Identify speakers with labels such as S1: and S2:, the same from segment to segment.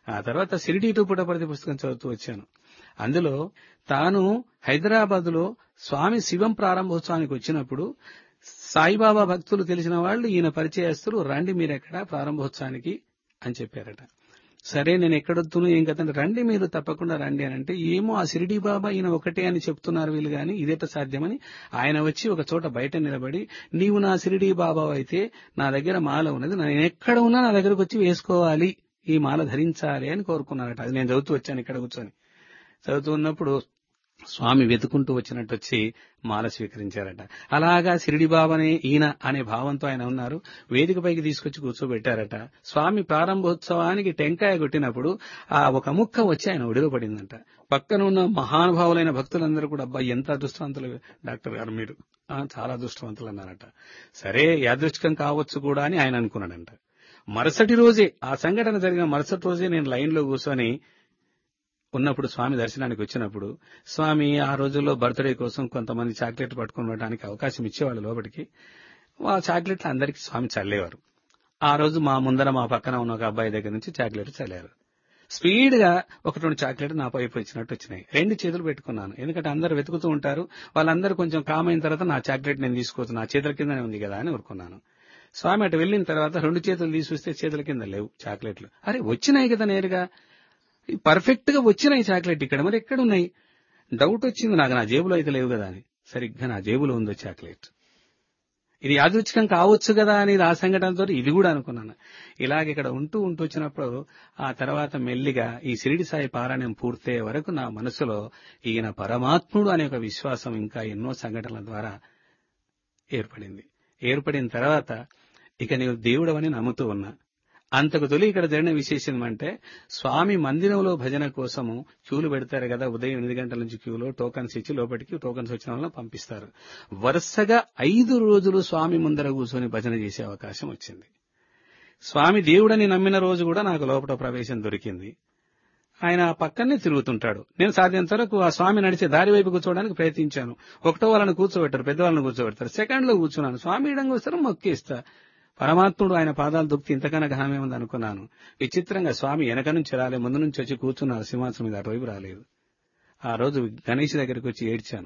S1: ఆ తర్వాత సిరిడి టు పుట్టపర్తి పుస్తకం చదువుతూ వచ్చాను అందులో తాను హైదరాబాద్ లో స్వామి శివం ప్రారంభోత్సవానికి వచ్చినప్పుడు సాయిబాబా భక్తులు తెలిసిన వాళ్ళు ఈయన పరిచయస్తులు రండి మీరెక్కడ ప్రారంభోత్సవానికి అని చెప్పారట సరే నేను ఎక్కడొద్దును ఏం కదండి రండి మీరు తప్పకుండా రండి అని అంటే ఏమో ఆ సిరిడి బాబా ఈయన ఒకటే అని చెప్తున్నారు వీళ్ళు గాని ఇదేట సాధ్యమని ఆయన వచ్చి ఒక చోట బయట నిలబడి నీవు నా సిరిడి బాబా అయితే నా దగ్గర మాల ఉన్నది నేను ఎక్కడ ఉన్నా నా దగ్గరకు వచ్చి వేసుకోవాలి ఈ మాల ధరించాలి అని కోరుకున్నారట అది నేను చదువుతూ వచ్చాను ఇక్కడ కూర్చొని చదువుతూ ఉన్నప్పుడు స్వామి వెతుకుంటూ వచ్చినట్టు వచ్చి మాల స్వీకరించారట అలాగా సిరిడి బాబానే ఈయన అనే భావంతో ఆయన ఉన్నారు వేదికపైకి తీసుకొచ్చి కూర్చోబెట్టారట స్వామి ప్రారంభోత్సవానికి టెంకాయ కొట్టినప్పుడు ఆ ఒక ముక్క వచ్చి ఆయన ఒడిలో పడిందంట పక్కన ఉన్న మహానుభావులైన భక్తులందరూ కూడా అబ్బాయి ఎంత అదృష్టవంతులు డాక్టర్ గారు మీరు "ఆ, చాలా అదృష్టవంతులు అన్నారట సరే యాదృష్టికం కావచ్చు కూడా అని ఆయన అనుకున్నాడంట మరుసటి రోజే ఆ సంఘటన జరిగిన మరుసటి రోజే నేను లైన్లో కూర్చొని ఉన్నప్పుడు స్వామి దర్శనానికి వచ్చినప్పుడు స్వామి ఆ రోజుల్లో బర్త్డే కోసం కొంతమంది చాక్లెట్ పట్టుకుని ఉండడానికి అవకాశం ఇచ్చేవాళ్ళు లోపలికి ఆ చాక్లెట్లు అందరికీ స్వామి చల్లేవారు ఆ రోజు మా ముందర మా పక్కన ఉన్న ఒక అబ్బాయి దగ్గర నుంచి చాక్లెట్ చల్లారు స్పీడ్ గా ఒక రెండు చాక్లెట్ నా పైపు వచ్చినట్టు వచ్చినాయి రెండు చేతులు పెట్టుకున్నాను ఎందుకంటే అందరు వెతుకుతూ ఉంటారు వాళ్ళందరూ కొంచెం కామ్ అయిన తర్వాత నా చాక్లెట్ నేను తీసుకోవచ్చు నా చేతుల కిందనే ఉంది కదా అని ఊరుకున్నాను స్వామి అటు వెళ్ళిన తర్వాత రెండు చేతులు తీసి చేతుల కింద లేవు చాక్లెట్లు అరే వచ్చినాయి కదా నేరుగా పర్ఫెక్ట్ గా వచ్చినాయి చాక్లెట్ ఇక్కడ మరి ఎక్కడ ఉన్నాయి డౌట్ వచ్చింది నాకు నా జేబులో అయితే లేవు కదా అని సరిగ్గా నా జేబులో ఉందో చాక్లెట్ ఇది యాదృచ్ఛికం కావచ్చు కదా అని ఆ సంఘటనతో ఇది కూడా అనుకున్నాను ఇలాగ ఇక్కడ ఉంటూ ఉంటూ వచ్చినప్పుడు ఆ తర్వాత మెల్లిగా ఈ షిరిడి సాయి పారాయణం పూర్తయ్యే వరకు నా మనసులో ఈయన పరమాత్ముడు అనే ఒక విశ్వాసం ఇంకా ఎన్నో సంఘటనల ద్వారా ఏర్పడింది ఏర్పడిన తర్వాత ఇక నీవు దేవుడవని నమ్ముతూ ఉన్నా అంతకు తొలి ఇక్కడ జరిగిన విశేషం అంటే స్వామి మందిరంలో భజన కోసము క్యూలు పెడతారు కదా ఉదయం ఎనిమిది గంటల నుంచి క్యూలో టోకన్స్ ఇచ్చి లోపలికి టోకన్స్ వచ్చిన వాళ్ళని పంపిస్తారు వరుసగా ఐదు రోజులు స్వామి ముందర కూర్చొని భజన చేసే అవకాశం వచ్చింది స్వామి దేవుడని నమ్మిన రోజు కూడా నాకు లోపల ప్రవేశం దొరికింది ఆయన ఆ పక్కనే తిరుగుతుంటాడు నేను సాధ్యంత వరకు ఆ స్వామి నడిచే దారి వైపు కూర్చోవడానికి ప్రయత్నించాను ఒకటో వాళ్ళని కూర్చోబెట్టారు పెద్దవాళ్ళని కూర్చోబెడతారు సెకండ్ లో కూర్చున్నాను స్వామి ఇడంగా వస్తారు మొక్కేస్తా పరమాత్ముడు ఆయన పాదాలు దొక్కి ఇంతకన్నా ఘనమేముంది అనుకున్నాను విచిత్రంగా స్వామి వెనక నుంచి రాలే ముందు నుంచి వచ్చి కూర్చున్నారు సింహాసనం మీద అటువైపు రాలేదు ఆ రోజు గణేష్ దగ్గరికి వచ్చి ఏడ్చాను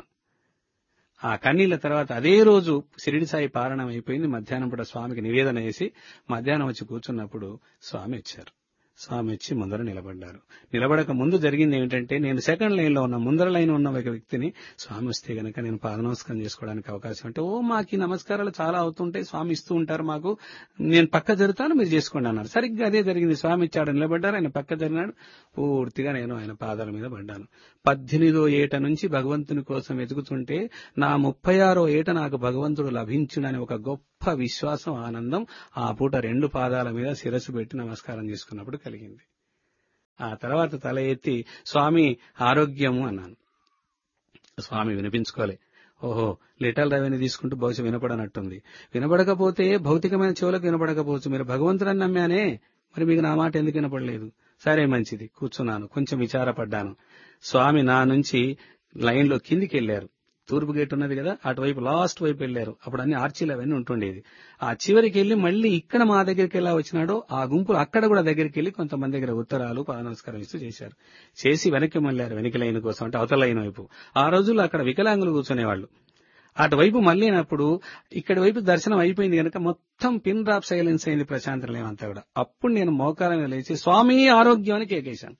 S1: ఆ కన్నీళ్ల తర్వాత అదే రోజు షిరిడి సాయి పారణం అయిపోయింది మధ్యాహ్నం పూట స్వామికి నివేదన చేసి మధ్యాహ్నం వచ్చి కూర్చున్నప్పుడు స్వామి వచ్చారు స్వామి వచ్చి ముందర నిలబడ్డారు నిలబడక ముందు జరిగింది ఏమిటంటే నేను సెకండ్ లైన్ లో ఉన్న ముందర లైన్ ఉన్న ఒక వ్యక్తిని స్వామి వస్తే గనక నేను పాద నమస్కారం చేసుకోవడానికి అవకాశం అంటే ఓ మాకు ఈ నమస్కారాలు చాలా అవుతుంటాయి స్వామి ఇస్తూ ఉంటారు మాకు నేను పక్క జరుగుతాను మీరు చేసుకోండి అన్నారు సరిగ్గా అదే జరిగింది స్వామి ఇచ్చాడు నిలబడ్డారు ఆయన పక్క జరిగినాడు పూర్తిగా నేను ఆయన పాదాల మీద పడ్డాను పద్దెనిమిదో ఏట నుంచి భగవంతుని కోసం వెతుకుతుంటే నా ముప్పై ఆరో ఏట నాకు భగవంతుడు లభించునని ఒక గొప్ప విశ్వాసం ఆనందం ఆ పూట రెండు పాదాల మీద శిరస్సు పెట్టి నమస్కారం చేసుకున్నప్పుడు కలిగింది ఆ తర్వాత తల ఎత్తి స్వామి ఆరోగ్యము అన్నాను స్వామి వినిపించుకోలే ఓహో లిటల్ రవిని తీసుకుంటూ బహుశా వినపడనట్టుంది వినపడకపోతే భౌతికమైన చెవులకు వినపడకపోవచ్చు మీరు భగవంతుడని నమ్మానే మరి మీకు నా మాట ఎందుకు వినపడలేదు సరే మంచిది కూర్చున్నాను కొంచెం విచారపడ్డాను స్వామి నా నుంచి లైన్ లో కిందికి వెళ్లారు తూర్పు గేట్ ఉన్నది కదా అటువైపు లాస్ట్ వైపు వెళ్లారు అప్పుడు అన్ని ఆర్చీలు అవన్నీ ఉంటుండేది ఆ చివరికి వెళ్లి మళ్ళీ ఇక్కడ మా దగ్గరికి ఎలా వచ్చినాడో ఆ గుంపులు అక్కడ కూడా దగ్గరికి వెళ్లి కొంతమంది దగ్గర ఉత్తరాలు పాద నమస్కారం ఇస్తూ చేశారు చేసి వెనక్కి మళ్ళారు వెనక లైన్ కోసం అంటే అవతల లైన్ వైపు ఆ రోజుల్లో అక్కడ వికలాంగులు కూర్చునేవాళ్ళు అటువైపు మళ్ళీనప్పుడు ఇక్కడి వైపు దర్శనం అయిపోయింది కనుక మొత్తం పిన్ డ్రాప్ సైలెన్స్ అయింది ప్రశాంత నిలయం అంతా కూడా అప్పుడు నేను మోకాల మీద లేచి స్వామి ఆరోగ్యం అని కేకేశాను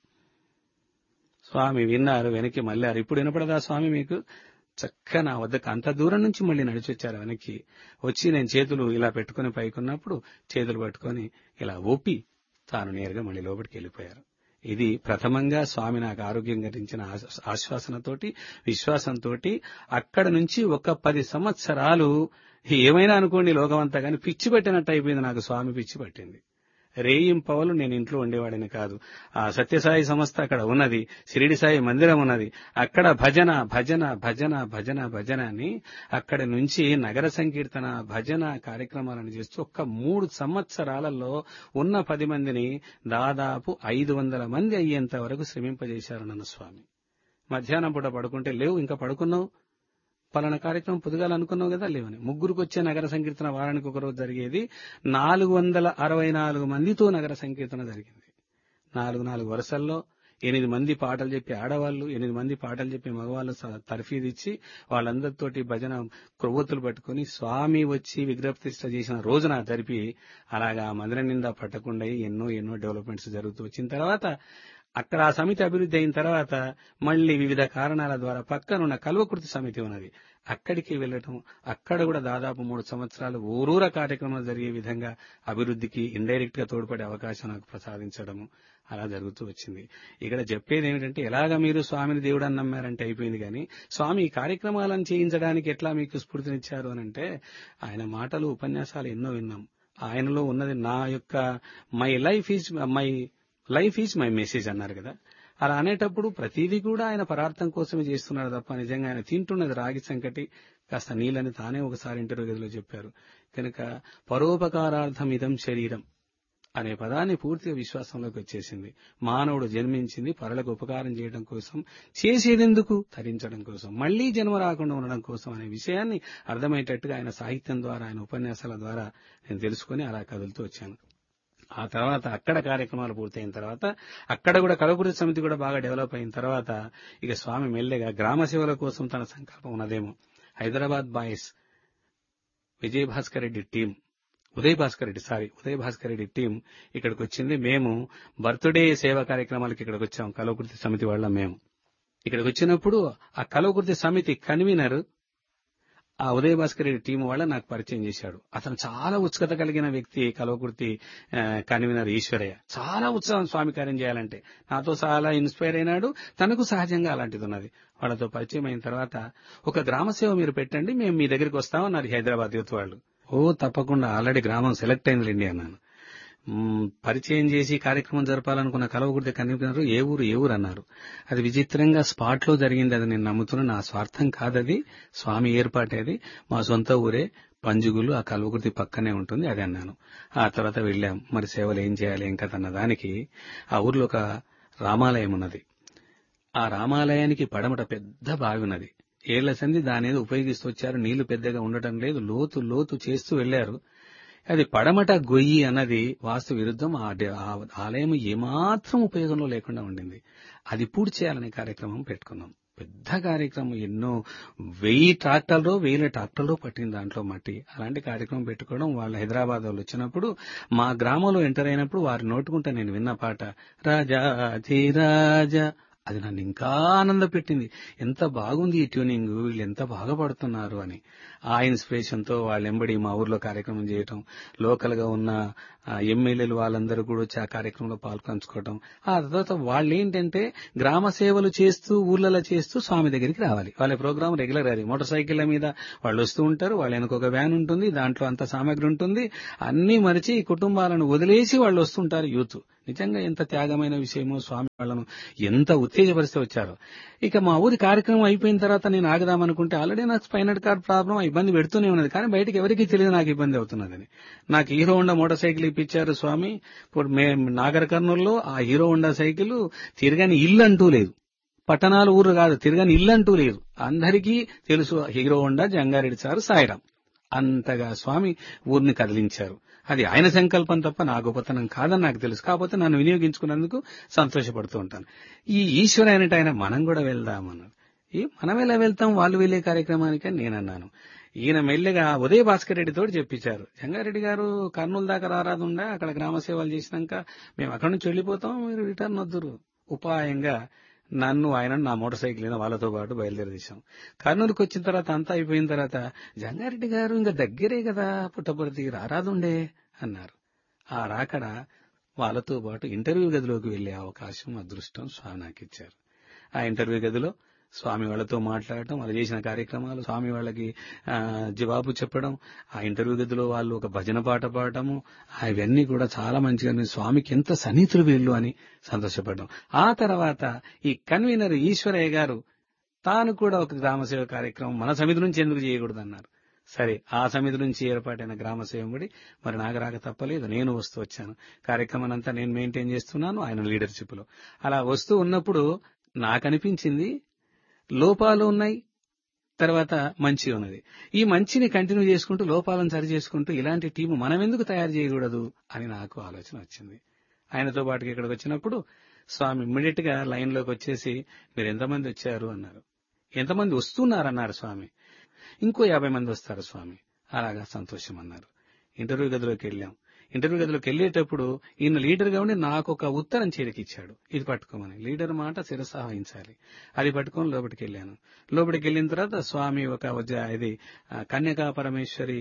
S1: స్వామి విన్నారు వెనక్కి మళ్ళారు ఇప్పుడు వినపడదా స్వామి మీకు చక్కగా నా వద్దకు అంత దూరం నుంచి మళ్ళీ నడిచి వచ్చారు వెనక్కి వచ్చి నేను చేతులు ఇలా పెట్టుకుని పైకున్నప్పుడు చేతులు పట్టుకొని ఇలా ఊపి తాను నేరుగా మళ్ళీ లోపలికి వెళ్ళిపోయారు ఇది ప్రథమంగా స్వామి నాకు ఆరోగ్యం గరించిన ఆశ- ఆశ్వాసనతోటి విశ్వాసంతో అక్కడ నుంచి ఒక పది సంవత్సరాలు ఏమైనా అనుకోండి లోకమంతా కానీ పిచ్చి పట్టినట్టు అయిపోయింది నాకు స్వామి పిచ్చి పట్టింది రేయింపవలు నేను ఇంట్లో ఉండేవాడిని కాదు ఆ సత్యసాయి సంస్థ అక్కడ ఉన్నది షిరిడి సాయి మందిరం ఉన్నది అక్కడ భజన భజన భజన భజన భజన అని అక్కడి నుంచి నగర సంకీర్తన భజన కార్యక్రమాలను చేస్తూ ఒక్క మూడు సంవత్సరాలలో ఉన్న పది మందిని దాదాపు ఐదు వందల మంది అయ్యేంత వరకు శ్రమింపజేశారు నన్ను స్వామి మధ్యాహ్నం పూట పడుకుంటే లేవు ఇంకా పడుకున్నావు పలానా కార్యక్రమం పొదుగాలు అనుకున్నావు కదా లేవని ముగ్గురికి వచ్చే నగర సంకీర్తన వారానికి ఒక రోజు జరిగేది నాలుగు వందల అరవై నాలుగు మందితో నగర సంకీర్తన జరిగింది నాలుగు నాలుగు వరుసల్లో ఎనిమిది మంది పాటలు చెప్పి ఆడవాళ్ళు ఎనిమిది మంది పాటలు చెప్పి మగవాళ్ళు స- తర్ఫీదు ఇచ్చి వాళ్ళందరితోటి భజన క్రొవ్వొత్తులు పట్టుకొని స్వామి వచ్చి విగ్రహప్రతిష్ఠ చేసిన రోజున జరిపి అలాగా మందిరం నిండా పట్టకుండా ఎన్నో ఎన్నో డెవలప్మెంట్స్ జరుగుతూ వచ్చిన తర్వాత అక్కడ ఆ సమితి అభివృద్ధి అయిన తర్వాత మళ్ళీ వివిధ కారణాల ద్వారా పక్కనున్న కల్వకృతి సమితి ఉన్నది అక్కడికి వెళ్ళటం అక్కడ కూడా దాదాపు మూడు సంవత్సరాలు ఊరూర కార్యక్రమాలు జరిగే విధంగా అభివృద్ధికి ఇండైరెక్ట్ గా తోడ్పడే అవకాశం నాకు ప్రసాదించడము అలా జరుగుతూ వచ్చింది ఇక్కడ చెప్పేది ఏమిటంటే ఎలాగ మీరు స్వామిని దేవుడు అని నమ్మారంటే అయిపోయింది కానీ స్వామి ఈ కార్యక్రమాలను చేయించడానికి ఎట్లా మీకు స్ఫూర్తినిచ్చారు అని అంటే ఆయన మాటలు ఉపన్యాసాలు ఎన్నో విన్నాం ఆయనలో ఉన్నది నా యొక్క my life is my life is my message అన్నారు కదా అలా అనేటప్పుడు ప్రతిదీ కూడా ఆయన పరార్థం కోసమే చేస్తున్నాడు తప్ప నిజంగా ఆయన తింటున్నది రాగి సంకటి కాస్త నీళ్ళని తానే ఒకసారి ఇంటర్వ్యూ గదిలో చెప్పారు కనుక పరోపకారార్థం ఇదం శరీరం అనే పదాన్ని పూర్తిగా విశ్వాసంలోకి వచ్చేసింది మానవుడు జన్మించింది పరులకు ఉపకారం చేయడం కోసం చేసేదెందుకు తరించడం కోసం మళ్లీ జన్మ రాకుండా ఉండడం కోసం అనే విషయాన్ని అర్థమయ్యేటట్టుగా ఆయన సాహిత్యం ద్వారా ఆయన ఉపన్యాసాల ద్వారా నేను తెలుసుకుని అలా కదులుతూ వచ్చాను ఆ తర్వాత అక్కడ కార్యక్రమాలు పూర్తయిన తర్వాత అక్కడ కూడా కలకుర్తి సమితి కూడా బాగా డెవలప్ అయిన తర్వాత ఇక స్వామి మెల్లగా గ్రామ సేవల కోసం తన సంకల్పం ఉన్నదేమో Hyderabad boys Vijay Bhaskar Reddy team Uday Bhaskar Reddy sorry Uday Bhaskar Reddy team ఇక్కడికి వచ్చింది మేము బర్త్డే సేవా కార్యక్రమాలకి ఇక్కడికి వచ్చాం కలవకృతి సమితి వాళ్ళ మేము ఇక్కడికి వచ్చినప్పుడు ఆ కలవకృతి సమితి కన్వీనర్ ఆ ఉదయ్ భాస్కర్ రెడ్డి టీం వాళ్ళ నాకు పరిచయం చేశాడు అతను చాలా ఉత్సుకత కలిగిన వ్యక్తి కలవకుర్తి ఆ, కన్వీనర్ ఈశ్వరయ్య చాలా ఉత్సాహం స్వామి కార్యం చేయాలంటే నాతో చాలా ఇన్స్పైర్ అయినాడు తనకు సహజంగా అలాంటిది ఉన్నది వాళ్ళతో పరిచయం అయిన తర్వాత ఒక గ్రామ సేవ మీరు పెట్టండి మేము మీ దగ్గరికి వస్తామన్నారు హైదరాబాద్ యూత్ వాళ్ళు ఓ తప్పకుండా ఆల్రెడీ గ్రామం సెలెక్ట్ అయింది అన్నాను మ్మ్, పరిచయం చేసి కార్యక్రమం జరపాలనుకున్న కలవకుర్తి కన్వీనర్ ఏ ఊరు ఏ ఊరు అన్నారు అది విచిత్రంగా స్పాట్ లో జరిగింది అది నేను నమ్ముతున్నా నా స్వార్థం కాదది స్వామి ఏర్పాటేది మా సొంత ఊరే పంజుగులు ఆ కల్వకుర్తి పక్కనే ఉంటుంది అది అన్నాను ఆ తర్వాత వెళ్ళాం మరి సేవలు ఏం చేయాలి ఏం కథ అన్న దానికి ఆ ఊర్లో ఒక రామాలయం ఉన్నది ఆ రామాలయానికి పడమట పెద్ద బావి ఉన్నది ఏళ్ల సంది దాని ఏదో ఉపయోగిస్తూ వచ్చారు నీళ్లు పెద్దగా ఉండటం లేదు లోతు లోతు చేస్తూ వెళ్లారు అది పడమట గొయ్యి అన్నది వాస్తు విరుద్ధం ఆ డే- ఆ ఆలయం ఏమాత్రం ఉపయోగంలో లేకుండా ఉండింది అది పూర్తి చేయాలనే కార్యక్రమం పెట్టుకున్నాం పెద్ద కార్యక్రమం ఎన్నో వెయ్యి ట్రాక్టర్లు వేల ట్రాక్టర్లు పట్టింది దాంట్లో మట్టి అలాంటి కార్యక్రమం పెట్టుకోవడం వాళ్ళు హైదరాబాద్ వాళ్ళు వచ్చినప్పుడు మా గ్రామంలో ఎంటర్ అయినప్పుడు వారి నోటుకుంటే నేను విన్న పాట రాజా రాజా అది నన్ను ఇంకా ఆనంద పెట్టింది ఎంత బాగుంది ఈ ట్యూనింగ్ వీళ్ళు ఎంత బాగా పడుతున్నారు అని ఆ ఇన్స్పిరేషన్ తో వాళ్ళ ఎంబడి మా ఊర్లో కార్యక్రమం చేయటం లోకల్ గా ఉన్న ఆ, ఎమ్మెల్యేలు వాళ్ళందరూ కూడా వచ్చి ఆ కార్యక్రమంలో పాల్పంచుకోవటం ఆ తర్వాత వాళ్ళు ఏంటంటే గ్రామ సేవలు చేస్తూ ఊర్లలో చేస్తూ స్వామి దగ్గరికి రావాలి వాళ్ళ ప్రోగ్రామ్ రెగ్యులర్ అది మోటార్ సైకిళ్ల మీద వాళ్ళు వస్తూ ఉంటారు వాళ్ళ వెనక ఒక వ్యాన్ ఉంటుంది దాంట్లో అంత సామాగ్రి ఉంటుంది అన్ని మరిచి ఈ కుటుంబాలను వదిలేసి వాళ్ళు వస్తుంటారు యూత్ నిజంగా ఎంత త్యాగమైన విషయమో స్వామి వాళ్ళను ఎంత ఉత్తేజపరిస్తే వచ్చారో ఇక మా ఊరి కార్యక్రమం అయిపోయిన తర్వాత నేను ఆగదామనుకుంటే ఆల్రెడీ నాకు స్పైనల్ కార్డ్ ప్రాబ్లం ఆ ఇబ్బంది పెడుతూనే ఉన్నది కానీ బయటకు ఎవరికీ తెలియదు నాకు ఇబ్బంది అవుతున్నదని నాకు హీరో హోండా మోటార్ సైకిల్ ఇప్పించారు స్వామి ఇప్పుడు మేము నాగర్ కర్నూలులో ఆ హీరో హోండా సైకిల్ తిరగని ఇల్లు అంటూ లేదు పట్టణాలు ఊరు కాదు తిరగని ఇల్లు అంటూ లేదు అందరికీ తెలుసు Hero Honda Jangareddy sir Sairam అంతగా స్వామి ఊరిని కదిలించారు అది ఆయన సంకల్పం తప్ప నా గొప్పతనం కాదని నాకు తెలుసు కాకపోతే నన్ను వినియోగించుకున్నందుకు సంతోషపడుతూ ఉంటాను ఈ ఈశ్వర అయినట్టు ఆయన మనం కూడా వెళ్దామన్నారు ఈ మనం ఎలా వెళ్తాం వాళ్ళు వెళ్ళే కార్యక్రమానికి అని నేను అన్నాను ఈయన మెల్లగా ఉదయ భాస్కర్ రెడ్డితో చెప్పించారు జంగారెడ్డి గారు కర్నూలు దాకా రారాదుండా అక్కడ గ్రామ సేవలు చేసినాక మేము అక్కడి నుంచి వెళ్ళిపోతాం మీరు రిటర్న్ వద్దురు ఉపాయంగా నన్ను ఆయన నా మోటార్ సైకిల్ మీద వాళ్ళతో పాటు బయలుదేరదీశాం కర్నూలుకి వచ్చిన తర్వాత అంతా అయిపోయిన తర్వాత జంగారెడ్డి గారు ఇంకా దగ్గరే కదా పుట్టపర్తి రారాదుండే అన్నారు ఆ రాకడ వాళ్ళతో పాటు ఇంటర్వ్యూ గదిలోకి వెళ్లే అవకాశం అదృష్టం స్వామి నాకు ఇచ్చారు ఆ ఇంటర్వ్యూ గదిలో స్వామి వాళ్ళతో మాట్లాడటం వాళ్ళు చేసిన కార్యక్రమాలు స్వామి వాళ్ళకి ఆ, జవాబు చెప్పడం ఆ ఇంటర్వ్యూ గదిలో వాళ్ళు ఒక భజన పాట పాడటము అవన్నీ కూడా చాలా మంచిగా ఉంది. స్వామికి ఎంత సన్నిహితులు వీళ్ళు అని సంతోషపడ్డాం ఆ తర్వాత ఈ కన్వీనర్ ఈశ్వరయ్య గారు తాను కూడా ఒక గ్రామ సేవ కార్యక్రమం మన సమితి నుంచి ఎందుకు చేయకూడదు అన్నారు సరే ఆ సమితి నుంచి ఏర్పాటైన గ్రామ సేవకుడి మరి నాకు రాక తప్పలేదు నేను వస్తూ వచ్చాను కార్యక్రమం అంతా నేను మెయింటైన్ చేస్తున్నాను ఆయన లీడర్షిప్ లో అలా వస్తూ ఉన్నప్పుడు నాకు అనిపించింది లోపాలు ఉన్నాయి తర్వాత మంచి ఉన్నది ఈ మంచిని కంటిన్యూ చేసుకుంటూ లోపాలను సరి చేసుకుంటూ ఇలాంటి టీము మనం ఎందుకు తయారు చేయకూడదు అని నాకు ఆలోచన వచ్చింది ఆయనతో పాటుగా ఇక్కడికి వచ్చినప్పుడు స్వామి ఇమ్మీడియట్ గా లైన్ లోకి వచ్చేసి మీరు ఎంతమంది వచ్చారు అన్నారు ఎంతమంది వస్తున్నారన్నారు స్వామి ఇంకో యాభై మంది వస్తారు స్వామి అలాగా సంతోషం అన్నారు ఇంటర్వ్యూ గదిలోకి వెళ్ళాం ఇంటర్వ్యూ గదిలోకి వెళ్ళేటప్పుడు ఈయన లీడర్ గా ఉండి నాకు ఒక ఉత్తరం చేరికిచ్చాడు ఇది పట్టుకోమని లీడర్ మాట శిరసాహించాలి అది పట్టుకొని లోపలికి వెళ్ళాను లోపలికి వెళ్ళిన తర్వాత స్వామి ఒక వజ్ర ఇది ఆ, కన్యకా పరమేశ్వరి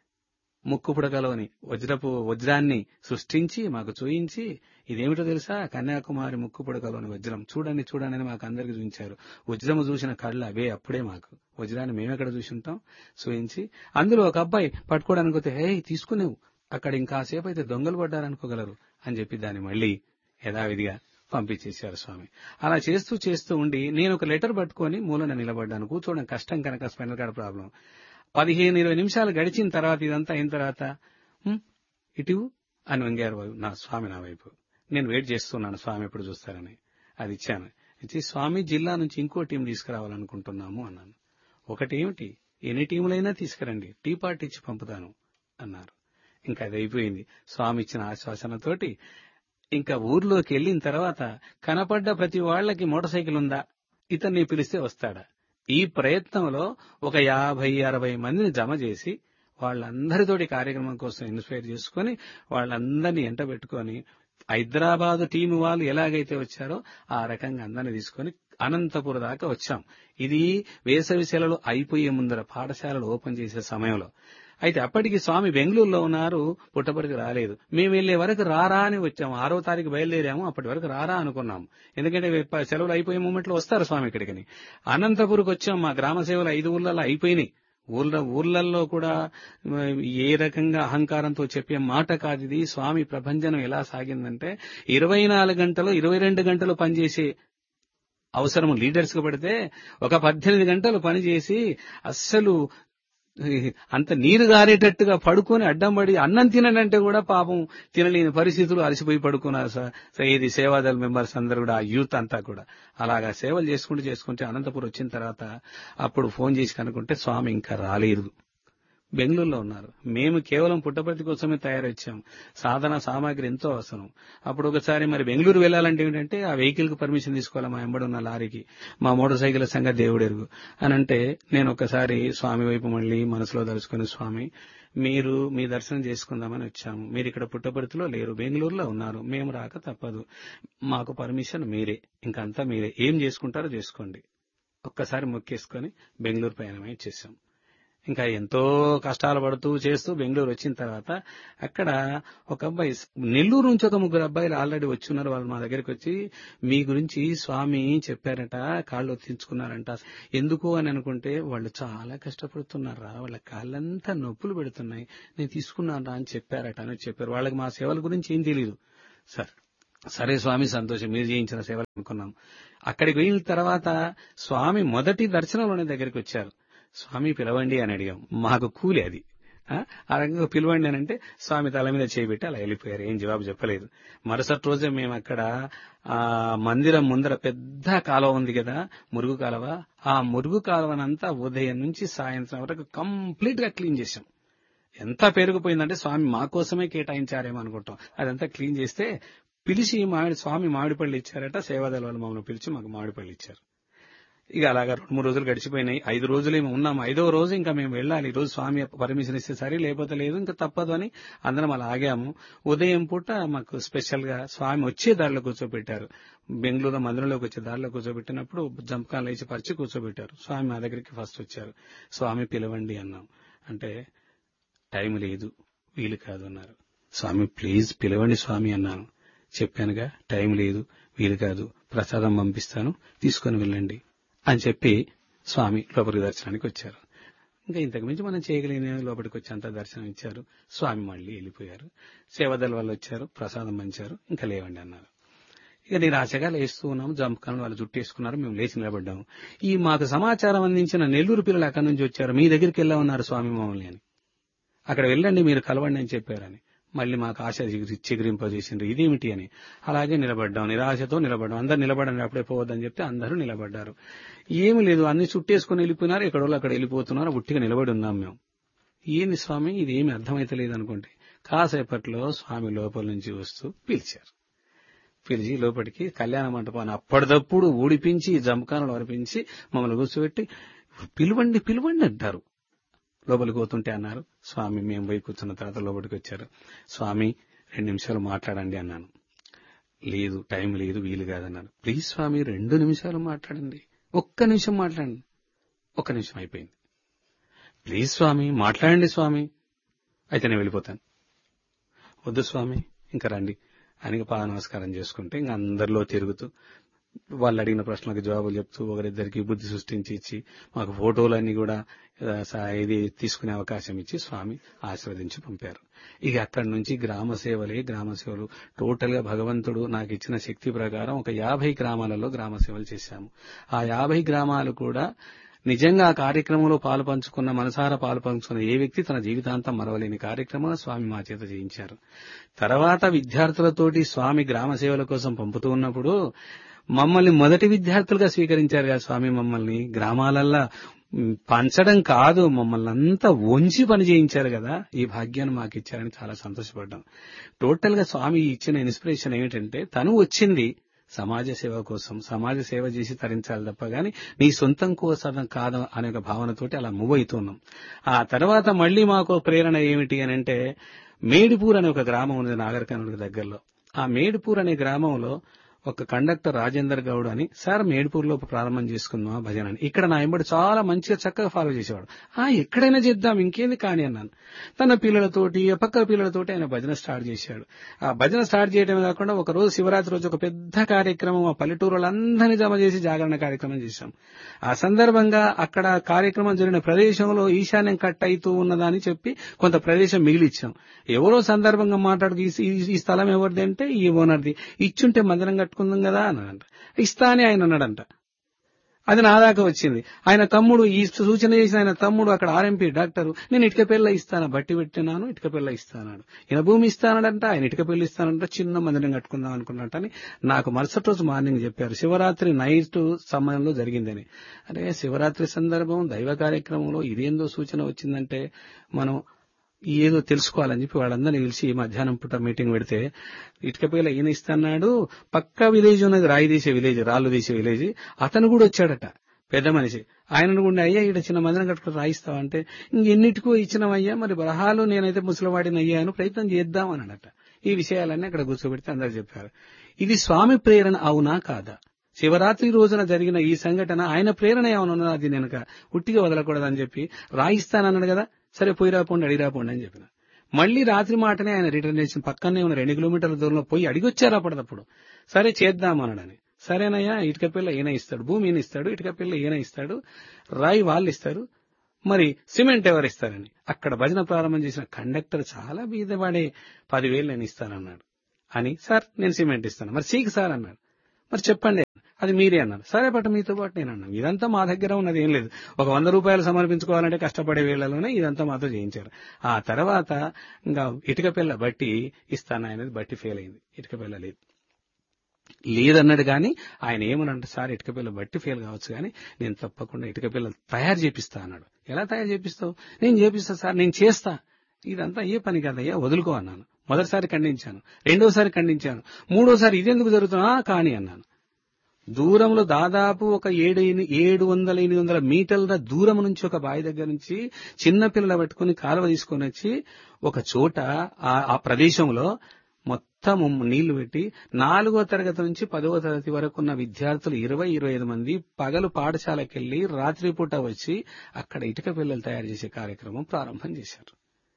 S1: ముక్కు పుడకలోని వజ్రపు వజ్రాన్ని సృష్టించి మాకు చూయించి ఇదేమిటో తెలుసా కన్యాకుమారి ముక్కు పుడకలోని వజ్రం చూడండి చూడండి అని మాకు అందరికి చూపించారు వజ్రము చూసిన కళ్ళు అవే అప్పుడే మాకు వజ్రాన్ని మేమెక్కడ చూసింటాం చూయించి అందులో ఒక అబ్బాయి పట్టుకోవడానికి వస్తే హే తీసుకునేవు అక్కడ ఇంకాసేపు అయితే దొంగలు పడ్డారనుకోగలరు అని చెప్పి దాన్ని మళ్ళీ యథావిధిగా పంపించేశారు స్వామి అలా చేస్తూ చేస్తూ ఉండి నేను ఒక లెటర్ పట్టుకొని మూలన నిలబడ్డాను కూర్చోవడం కష్టం కనుక స్పెనల్ కార్డ్ ప్రాబ్లం పదిహేను ఇరవై నిమిషాలు గడిచిన తర్వాత ఇదంతా అయిన తర్వాత "హ్మ్, ఇటు అని వంగారు వా- నా స్వామి నా వైపు నేను వెయిట్ చేస్తున్నాను స్వామి ఎప్పుడు చూస్తారని అది ఇచ్చాను ఇచ్చి స్వామి జిల్లా నుంచి ఇంకో టీం తీసుకురావాలనుకుంటున్నాము అన్నాను ఒకటి ఏమిటి ఎన్ని టీములైనా తీసుకురండి టీ పార్టీ ఇచ్చి పంపుతాను అన్నారు ఇంకా అది అయిపోయింది స్వామి ఇచ్చిన ఆశ్వాసనతోటి ఇంకా ఊర్లోకి వెళ్ళిన తర్వాత కనపడ్డ ప్రతి వాళ్ళకి మోటార్ సైకిల్ ఉందా ఇతన్ని పిలిస్తే వస్తాడా ఈ ప్రయత్నంలో ఒక యాభై అరవై మందిని జమ చేసి వాళ్ళందరితోటి కార్యక్రమం కోసం ఇన్స్పైర్ చేసుకుని వాళ్ళందరినీ ఎంట పెట్టుకొని హైదరాబాద్ టీం వాళ్ళు ఎలాగైతే వచ్చారో ఆ రకంగా అందరిని తీసుకొని అనంతపురం దాకా వచ్చాం ఇది వేసవి సెలవులు అయిపోయే ముందర పాఠశాలలు ఓపెన్ చేసే సమయంలో అయితే అప్పటికి స్వామి బెంగళూరులో ఉన్నారు పుట్టపర్తికి రాలేదు మేము వెళ్లే వరకు రారా అని వచ్చాము ఆరో తారీఖు బయలుదేరాము అప్పటి వరకు రారా అనుకున్నాం ఎందుకంటే ప- సెలవులు అయిపోయే మూమెంట్ లో వస్తారు స్వామి ఇక్కడికి అనంతపురకు వచ్చాం మా గ్రామ సేవలు ఐదు ఊర్లలో అయిపోయినాయి ఊర్ల ఊర్లల్లో కూడా మ, ఏ రకంగా అహంకారంతో చెప్పే మాట కాదు ఇది స్వామి ప్రభంజనం ఎలా సాగిందంటే ఇరవై నాలుగు గంటలు ఇరవై రెండు గంటలు పనిచేసే అవసరం లీడర్స్ కు పడితే ఒక పద్దెనిమిది గంటలు పనిచేసి అస్సలు అంత నీరు గారేటట్టుగా పడుకొని అడ్డం పడి అన్నం తిననంటే కూడా పాపం తినలేని పరిస్థితులు అలసిపోయి పడుకున్నారు సార్ సో ఇది సేవాదళ మెంబర్స్ అందరూ కూడా ఆ యూత్ అంతా కూడా అలాగా సేవలు చేసుకుంటూ చేసుకుంటే అనంతపురం వచ్చిన తర్వాత అప్పుడు ఫోన్ చేసి కనుక్కుంటే స్వామి ఇంకా రాలేదు బెంగళూరులో ఉన్నారు మేము కేవలం పుట్టపర్తి కోసమే తయారొచ్చాం సాధన సామాగ్రి ఎంతో అవసరం అప్పుడు ఒకసారి మరి బెంగళూరు వెళ్ళాలంటే ఏంటంటే ఆ వెహికల్ కు పర్మిషన్ తీసుకోవాలి మా ఎంబడున్న లారీకి మా మోటార్ సైకిల్ సంగతి దేవుడెరుగు అని అంటే నేను ఒకసారి స్వామి వైపు మళ్ళీ మనసులో తలుచుకుని స్వామి మీరు మీ దర్శనం చేసుకుందామని వచ్చాము మీరు ఇక్కడ పుట్టపర్తిలో లేరు బెంగళూరులో ఉన్నారు మేము రాక తప్పదు మాకు పర్మిషన్ మీరే ఇంకంతా మీరే ఏం చేసుకుంటారో చేసుకోండి ఒక్కసారి మొక్కేసుకొని బెంగళూరు ప్రయాణమై చేశాం ఇంకా ఎంతో కష్టాలు పడుతూ చేస్తూ బెంగళూరు వచ్చిన తర్వాత అక్కడ ఒక అబ్బాయి నెల్లూరు నుంచి ఒక ముగ్గురు అబ్బాయిలు ఆల్రెడీ వచ్చి ఉన్నారు వాళ్ళు మా దగ్గరికి వచ్చి మీ గురించి స్వామి చెప్పారట కాళ్ళు ఒత్తించుకున్నారంట ఎందుకు అని అనుకుంటే వాళ్ళు చాలా కష్టపడుతున్నారా వాళ్ళ కాళ్ళంతా నొప్పులు పెడుతున్నాయి నేను తీసుకున్నాను అని చెప్పారట అని చెప్పారు వాళ్ళకి మా సేవల గురించి ఏం తెలియదు సార్ సరే స్వామి సంతోషం మీరు చేయించిన సేవలు అనుకున్నాం అక్కడికి వెళ్ళిన తర్వాత స్వామి మొదటి దర్శనంలోనే దగ్గరికి వచ్చారు స్వామి పిలవండి అని అడిగాం మాకు కూలి అది ఆ ఆ రకంగా పిలవండి అని అంటే స్వామి తల మీద చేయబెట్టి అలా వెళ్ళిపోయారు ఏం జవాబు చెప్పలేదు మరుసటి రోజే మేము అక్కడ ఆ మందిరం ముందర పెద్ద కాలువ ఉంది కదా మురుగు కాలువ ఆ మురుగు కాలువనంతా ఉదయం నుంచి సాయంత్రం వరకు కంప్లీట్ గా క్లీన్ చేశాం ఎంత పెరిగిపోయిందంటే స్వామి మా కోసమే కేటాయించారేమో అనుకుంటాం అదంతా క్లీన్ చేస్తే పిలిచి మామిడి స్వామి మామిడిపళ్ళు ఇచ్చారట సేవాదళ వాళ్ళు మమ్మల్ని పిలిచి మాకు మామిడిపళ్ళు ఇచ్చారు ఇక అలాగా రెండు మూడు రోజులు గడిచిపోయినాయి ఐదు రోజులు ఏమో ఉన్నాం ఐదో రోజు ఇంకా మేము వెళ్ళాలి ఈ రోజు స్వామి పర్మిషన్ ఇస్తే సరే లేకపోతే లేదు ఇంకా తప్పదు అని అందరం అలా ఆగాము ఉదయం పూట మాకు స్పెషల్ గా స్వామి వచ్చే దారిలో కూర్చోబెట్టారు బెంగళూరు మందిరంలోకి వచ్చే దారిలో కూర్చోబెట్టినప్పుడు జంపకాలు వేసి పరిచి కూర్చోబెట్టారు స్వామి మా దగ్గరికి ఫస్ట్ వచ్చారు స్వామి పిలవండి అన్నాం అంటే టైం లేదు వీలు కాదు అన్నారు స్వామి ప్లీజ్ పిలవండి స్వామి అన్నాను చెప్పానుగా టైం లేదు వీలు కాదు ప్రసాదం పంపిస్తాను తీసుకొని వెళ్ళండి అని చెప్పి స్వామి లోపలికి దర్శనానికి వచ్చారు ఇంకా ఇంతకు మించి మనం చేయగలిగిన లోపలికి వచ్చి అంతా దర్శనం ఇచ్చారు స్వామి మళ్ళీ వెళ్ళిపోయారు సేవదల వాళ్ళు వచ్చారు ప్రసాదం పంచారు ఇంకా లేవండి అన్నారు ఇక నిరాశగా లేస్తూ ఉన్నాము జంపకాలను వాళ్ళు జుట్టేసుకున్నారు మేము లేచి నిలబడ్డాము ఈ మాకు సమాచారం అందించిన నెల్లూరు పిల్లలు అక్కడి నుంచి వచ్చారు మీ దగ్గరికి వెళ్ళామన్నారు స్వామి మమ్మల్ని అని అక్కడ వెళ్ళండి మీరు కలవండి అని చెప్పారని మళ్ళీ మాకు ఆశ చిగురి- చిగురింపజేసిండ్రు ఇదేమిటి అని అలాగే నిలబడ్డాం నిరాశతో నిలబడ్డాం అందరు నిలబడండి అప్పుడే పోవద్దని చెప్తే అందరూ నిలబడ్డారు ఏమి లేదు అన్ని చుట్టేసుకుని వెళ్ళిపోయినారు ఇక్కడ వాళ్ళు అక్కడ వెళ్ళిపోతున్నారు ఉట్టిగా నిలబడి ఉన్నాం మేము ఏంది స్వామి ఇది ఏమి అర్థమైతలేదు అనుకుంటే కాసేపట్లో స్వామి లోపల నుంచి వస్తూ పిలిచారు పిలిచి లోపలికి కళ్యాణ మంటపాన్ని అప్పటిదప్పుడు ఊడిపించి జమకానులు అర్పించి మమ్మల్ని కూర్చోబెట్టి పిలవండి పిలవండి అంటారు లోపలికి పోతుంటే అన్నారు స్వామి మేము పోయి కూర్చున్న తర్వాత లోపలికి వచ్చారు స్వామి రెండు నిమిషాలు మాట్లాడండి అన్నాను లేదు టైం లేదు వీలు కాదన్నారు ప్లీజ్ స్వామి రెండు నిమిషాలు మాట్లాడండి ఒక్క నిమిషం మాట్లాడండి ఒక్క నిమిషం అయిపోయింది ప్లీజ్ స్వామి మాట్లాడండి స్వామి అయితే నేను వెళ్ళిపోతాను వద్దు స్వామి ఇంకా రండి అని పాద నమస్కారం చేసుకుంటే ఇంకా అందరిలో తిరుగుతూ వాళ్ళు అడిగిన ప్రశ్నలకు జవాబులు చెప్తూ ఒకరిద్దరికి బుద్ధి సృష్టించి ఇచ్చి మాకు ఫోటోలన్నీ కూడా ఆ, సా- ఇది తీసుకునే అవకాశం ఇచ్చి స్వామి ఆశీర్వదించి పంపారు ఇక అక్కడి నుంచి గ్రామ సేవలే గ్రామ సేవలు టోటల్ గా భగవంతుడు నాకు ఇచ్చిన శక్తి ప్రకారం ఒక యాభై గ్రామాలలో గ్రామ సేవలు చేశాము ఆ యాభై గ్రామాలు కూడా నిజంగా ఆ కార్యక్రమంలో పాలు పంచుకున్న మనసారా పాలు పంచుకున్న ఏ వ్యక్తి తన జీవితాంతం మరవలేని కార్యక్రమం స్వామి మా చేత చేయించారు తర్వాత విద్యార్థులతోటి స్వామి గ్రామ సేవల కోసం పంపుతూ ఉన్నప్పుడు మమ్మల్ని మొదటి విద్యార్థులుగా స్వీకరించారు కదా స్వామి మమ్మల్ని గ్రామాలల్లా మ్, పంచడం కాదు మమ్మల్ని అంతా వంచి పని చేయించారు కదా ఈ భాగ్యాన్ని మాకు ఇచ్చారని చాలా సంతోషపడ్డాం టోటల్ గా స్వామి ఇచ్చిన ఇన్స్పిరేషన్ ఏమిటంటే తను వచ్చింది సమాజ సేవ కోసం సమాజ సేవ చేసి తరించాలి తప్ప గాని నీ సొంతం కోసం కాదు అనే ఒక భావనతోటి అలా మూవ్ అవుతున్నాం ఆ తర్వాత మళ్ళీ మాకు ప్రేరణ ఏమిటి అని అంటే మేడిపూర్ అనే ఒక గ్రామం ఉంది నాగరికర్ణుడికి దగ్గరలో ఆ మేడిపూర్ అనే గ్రామంలో ఒక కండక్టర్ రాజేందర్ గౌడ్ అని సార్ మేడిపూర్లో ప్రారంభం చేసుకుందాం ఆ భజన అని ఇక్కడ నా ఎంబడి చాలా మంచిగా చక్కగా ఫాలో చేసేవాడు ఆ ఎక్కడైనా చేద్దాం ఇంకేంది కాని అన్నాను తన పిల్లలతోటి ఆ పక్కల పిల్లలతోటి ఆయన భజన స్టార్ట్ చేశాడు ఆ భజన స్టార్ట్ చేయడమే కాకుండా ఒక రోజు శివరాత్రి రోజు ఒక పెద్ద కార్యక్రమం ఆ పల్లెటూరులందరినీ జమ చేసి జాగరణ కార్యక్రమం చేశాం ఆ సందర్భంగా అక్కడ కార్యక్రమం జరిగిన ప్రదేశంలో ఈశాన్యం కట్ అవుతూ ఉన్నదని చెప్పి కొంత ప్రదేశం మిగిలిచ్చాం ఎవరో సందర్భంగా మాట్లాడుతూ ఈ- ఈ- ఈ స్థలం ఎవరిది అంటే ఈ ఓనర్ది ఇచ్చుంటే మందిరం కట్టుకుందాం కదా అన్నాడంట ఇస్తా అని ఆయన అన్నాడంట అది నా దాకా వచ్చింది ఆయన తమ్ముడు ఈ సూచన చేసిన ఆయన తమ్ముడు అక్కడ ఆర్ఎంపీ డాక్టర్ నేను ఇటుక పిల్ల ఇస్తాను బట్టి పెట్టినాను ఇటుక పిల్ల ఇస్తానాడు ఈయన భూమి ఇస్తానంట ఆయన ఇటుక పిల్ల ఇస్తానంట చిన్న మందిరం కట్టుకుందాం అనుకున్నట్టని నాకు మరుసటి రోజు మార్నింగ్ చెప్పారు శివరాత్రి నైట్ సమయంలో జరిగిందని అరే శివరాత్రి సందర్భం దైవ కార్యక్రమంలో ఇదేందో సూచన వచ్చిందంటే మనం ఏదో తెలుసుకోవాలని చెప్పి వాళ్ళందరినీ పిలిచి మధ్యాహ్నం పూట మీటింగ్ పెడితే ఇటుకపేల ఈయన ఇస్తున్నాడు పక్క విలేజ్ ఉన్నది రాయి తీసే విలేజ్ రాళ్ళు తీసే విలేజ్ అతను కూడా వచ్చాడట పెద్ద మనిషి ఆయన కూడా అయ్యా ఇక్కడ చిన్న మందిరం కట్టుకుని రాయిస్తావా అంటే ఇంకెన్నిటికో ఇచ్చినవయ్యా మరి బరహాలు నేనైతే ముసలివాడిని అయ్యాను ప్రయత్నం చేద్దాం అన్నాడట ఈ విషయాలన్నీ అక్కడ కూర్చోబెడితే అందరు చెప్పారు ఇది స్వామి ప్రేరణ అవునా కాదా శివరాత్రి రోజున జరిగిన ఈ సంఘటన ఆయన ప్రేరణ ఏమైనా ఉన్నదా అది నేను ఉట్టిగా వదలకూడదని చెప్పి రాయిస్తానన్నాడు కదా సరే పోయి రాపోండి అడిగి రాపోండి అని చెప్పిన మళ్ళీ రాత్రి మాటనే ఆయన రిటర్న్ చేసిన పక్కనే ఉన్న రెండు కిలోమీటర్ల దూరంలో పోయి అడిగొచ్చారు అప్పటిదప్పుడు సరే చేద్దాం అన్నాడని సరేనయ్యా ఇటుక పిల్ల ఈయన ఇస్తాడు భూమి ఈయన ఇస్తాడు ఇటుక పిల్ల ఈయన ఇస్తాడు రాయి వాళ్ళు ఇస్తారు మరి సిమెంట్ ఎవరు ఇస్తారని అక్కడ భజన ప్రారంభం చేసిన కండక్టర్ చాలా బీదవాడే పదివేలు నేను ఇస్తానన్నాడు అని సార్ నేను సిమెంట్ ఇస్తాను మరి సీక్ సార్ అన్నాడు మరి చెప్పండి అది మీరే అన్నారు సరే పట్టు మీతో పాటు నేను అన్నాను ఇదంతా మా దగ్గర ఉన్నది ఏం లేదు ఒక వంద రూపాయలు సమర్పించుకోవాలంటే కష్టపడే వేళలోనే ఇదంతా మాతో చేయించారు ఆ తర్వాత ఇంకా ఇటుక పిల్ల బట్టి ఇస్తాను అనేది బట్టి ఫెయిల్ అయింది ఇటుక పిల్ల లేదు లేదన్నాడు కానీ ఆయన ఏమనంటే సార్ ఇటుక పిల్ల బట్టి ఫెయిల్ కావచ్చు కానీ నేను తప్పకుండా ఇటుక పిల్ల తయారు చేపిస్తా అన్నాడు ఎలా తయారు చేపిస్తావు నేను చేపిస్తా సార్ నేను చేస్తా ఇదంతా ఏ పని కాదయ్యా వదులుకో అన్నాను మొదటిసారి ఖండించాను రెండోసారి ఖండించాను మూడోసారి ఇదెందుకు జరుగుతున్నా కానీ అన్నాను దూరంలో దాదాపు ఒక ఏడు ఎని- ఏడు వందల ఎనిమిది వందల మీటర్ల దూరం నుంచి ఒక బావి దగ్గర నుంచి చిన్న పిల్లల పట్టుకుని కాలువ తీసుకొని వచ్చి ఒక చోట ఆ- ఆ ప్రదేశంలో మొత్తం నీళ్లు పెట్టి నాలుగో తరగతి నుంచి పదవ తరగతి వరకు ఉన్న విద్యార్థులు ఇరవై ఇరవై ఐదు మంది పగలు పాఠశాలకు వెళ్లి రాత్రిపూట వచ్చి అక్కడ ఇటుక పిల్లలు తయారు చేసే కార్యక్రమం ప్రారంభం చేశారు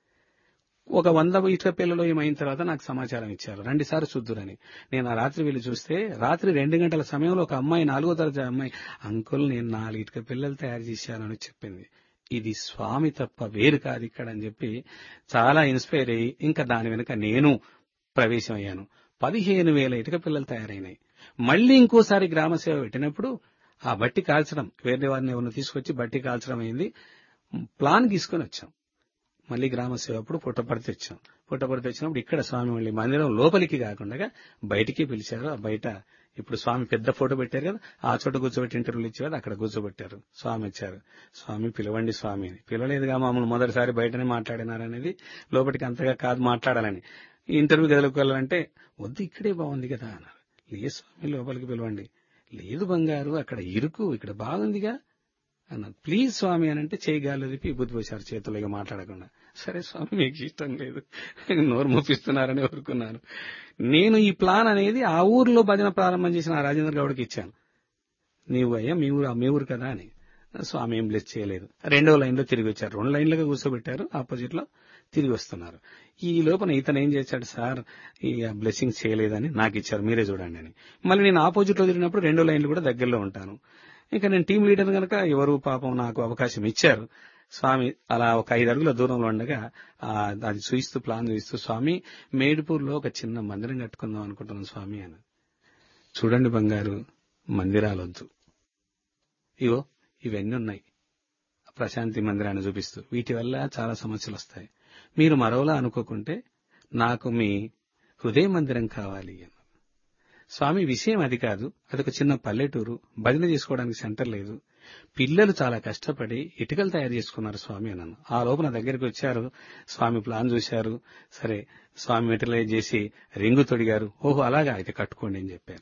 S1: ఒక వంద ఇటుక పిల్లలు ఏమైన తర్వాత నాకు సమాచారం ఇచ్చారు రెండు సార్లు చూద్దురని నేను ఆ రాత్రి వెళ్ళి చూస్తే రాత్రి రెండు గంటల సమయంలో ఒక అమ్మాయి నాలుగో తరగతి అమ్మాయి అంకుల్ నేను నాలుగు ఇటుక పిల్లలు తయారు చేశానని చెప్పింది ఇది స్వామి తప్ప వేరు కాదు ఇక్కడ అని చెప్పి చాలా ఇన్స్పైర్ అయ్యి ఇంకా దాని వెనుక నేను ప్రవేశం అయ్యాను పదిహేను వేల ఇటుక పిల్లలు తయారైనాయి మళ్ళీ ఇంకోసారి గ్రామ సేవ పెట్టినప్పుడు ఆ బట్టి కాల్చడం వేరే వారిని ఎవరిని తీసుకొచ్చి బట్టి కాల్చడం అయింది ప్లాన్ తీసుకొని వచ్చాం మళ్ళీ గ్రామ సేవ అప్పుడు పుట్టపర్తి వచ్చాం పుట్టపర్తి వచ్చినప్పుడు ఇక్కడ స్వామి మళ్ళీ మందిరం లోపలికి కాకుండా బయటికి పిలిచారు ఆ బయట ఇప్పుడు స్వామి పెద్ద ఫోటో పెట్టారు కదా ఆ చోట కూర్చోబెట్టి ఇంటర్వ్యూలు ఇచ్చేవారు అక్కడ కూర్చోబెట్టారు స్వామి వచ్చారు స్వామి పిలవండి స్వామి అని పిలవలేదుగా మమ్మల్ని మొదటిసారి బయటనే మాట్లాడినారనేది లోపలికి అంతగా కాదు మాట్లాడాలని ఈ ఇంటర్వ్యూ గదిలోకి వెళ్ళాలంటే వద్దు ఇక్కడే బాగుంది కదా అన్నారు లేదు స్వామి లోపలికి పిలవండి లేదు బంగారు అక్కడ ఇరుకు ఇక్కడ బాగుందిగా అన్నారు ప్లీజ్ స్వామి అని అంటే చేయగాలి తిప్పి బుద్ధి పోసారు చేతులు ఇక మాట్లాడకుండా సరే స్వామి మీకు ఇష్టం లేదు నోరు మూపిస్తున్నారని ఊరుకున్నాను నేను ఈ ప్లాన్ అనేది ఆ ఊర్లో భజన ప్రారంభం చేసిన ఆ రాజేంద్ర గౌడ్కి ఇచ్చాను నీవు అయ్యా మీ ఊరు మీ ఊరు కదా అని స్వామి ఏం బ్లెస్ చేయలేదు రెండో లైన్ లో తిరిగి వచ్చారు రెండు లైన్లుగా కూర్చోబెట్టారు ఆపోజిట్ లో తిరిగి వస్తున్నారు ఈ లోపల ఇతను ఏం చేశాడు సార్ ఈ బ్లెస్సింగ్ చేయలేదని నాకు ఇచ్చారు మీరే చూడండి అని మళ్ళీ నేను ఆపోజిట్ లో తిరిగినప్పుడు రెండో లైన్లు కూడా దగ్గరలో ఉంటాను ఇంకా నేను టీం లీడర్ కనుక ఎవరు పాపం నాకు అవకాశం ఇచ్చారు స్వామి అలా ఒక ఐదు అడుగుల దూరంలో ఉండగా ఆ, అది చూయిస్తూ ప్లాన్ చూయిస్తూ స్వామి మేడిపూర్లో ఒక చిన్న మందిరం కట్టుకుందాం అనుకుంటున్నాను స్వామి అని చూడండి బంగారు మందిరాలొద్దు ఇవో ఇవన్నీ ఉన్నాయి ప్రశాంతి మందిరాన్ని చూపిస్తూ వీటి వల్ల చాలా సమస్యలు వస్తాయి మీరు మరోలా అనుకోకుంటే నాకు మీ హృదయ మందిరం కావాలి అన్నారు స్వామి విషయం అది కాదు అదొక చిన్న పల్లెటూరు భజన చేసుకోవడానికి సెంటర్ లేదు పిల్లలు చాలా కష్టపడి ఇటుకలు తయారు చేసుకున్నారు స్వామి అన్నాను ఆ లోపు నా దగ్గరికి వచ్చారు స్వామి ప్లాన్ చూశారు సరే స్వామి మెటీరియలైజ్ చేసి రింగు తొడిగారు ఓహో అలాగా అయితే కట్టుకోండి అని చెప్పారు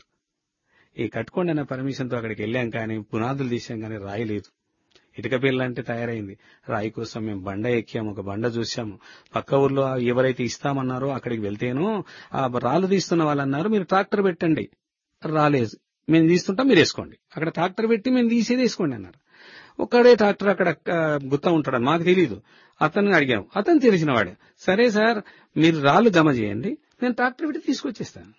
S1: ఈ కట్టుకోండి అన్న పర్మిషన్తో అక్కడికి వెళ్ళాం కానీ పునాదులు తీసాం కానీ రాయి లేదు ఇటుక పిల్ల అంటే తయారైంది రాయి కోసం మేము బండ ఎక్కాము ఒక బండ చూసాము పక్క ఊర్లో ఎవరైతే ఇస్తామన్నారో అక్కడికి వెళ్తేనో ఆ రాళ్ళు తీస్తున్న వాళ్ళు అన్నారు మీరు ట్రాక్టర్ పెట్టండి రాలేదు మేము తీస్తుంటాం మీరు వేసుకోండి అక్కడ ట్రాక్టర్ పెట్టి మేము తీసేది వేసుకోండి అన్నారు ఒక్కడే ట్రాక్టర్ అక్కడ ఆ, గుత్తా ఉంటాడు మాకు తెలియదు అతన్ని అడిగాము అతను తెలిసిన వాడే సరే సార్ మీరు రాళ్ళు జమ చేయండి నేను ట్రాక్టర్ పెట్టి తీసుకొచ్చేస్తాను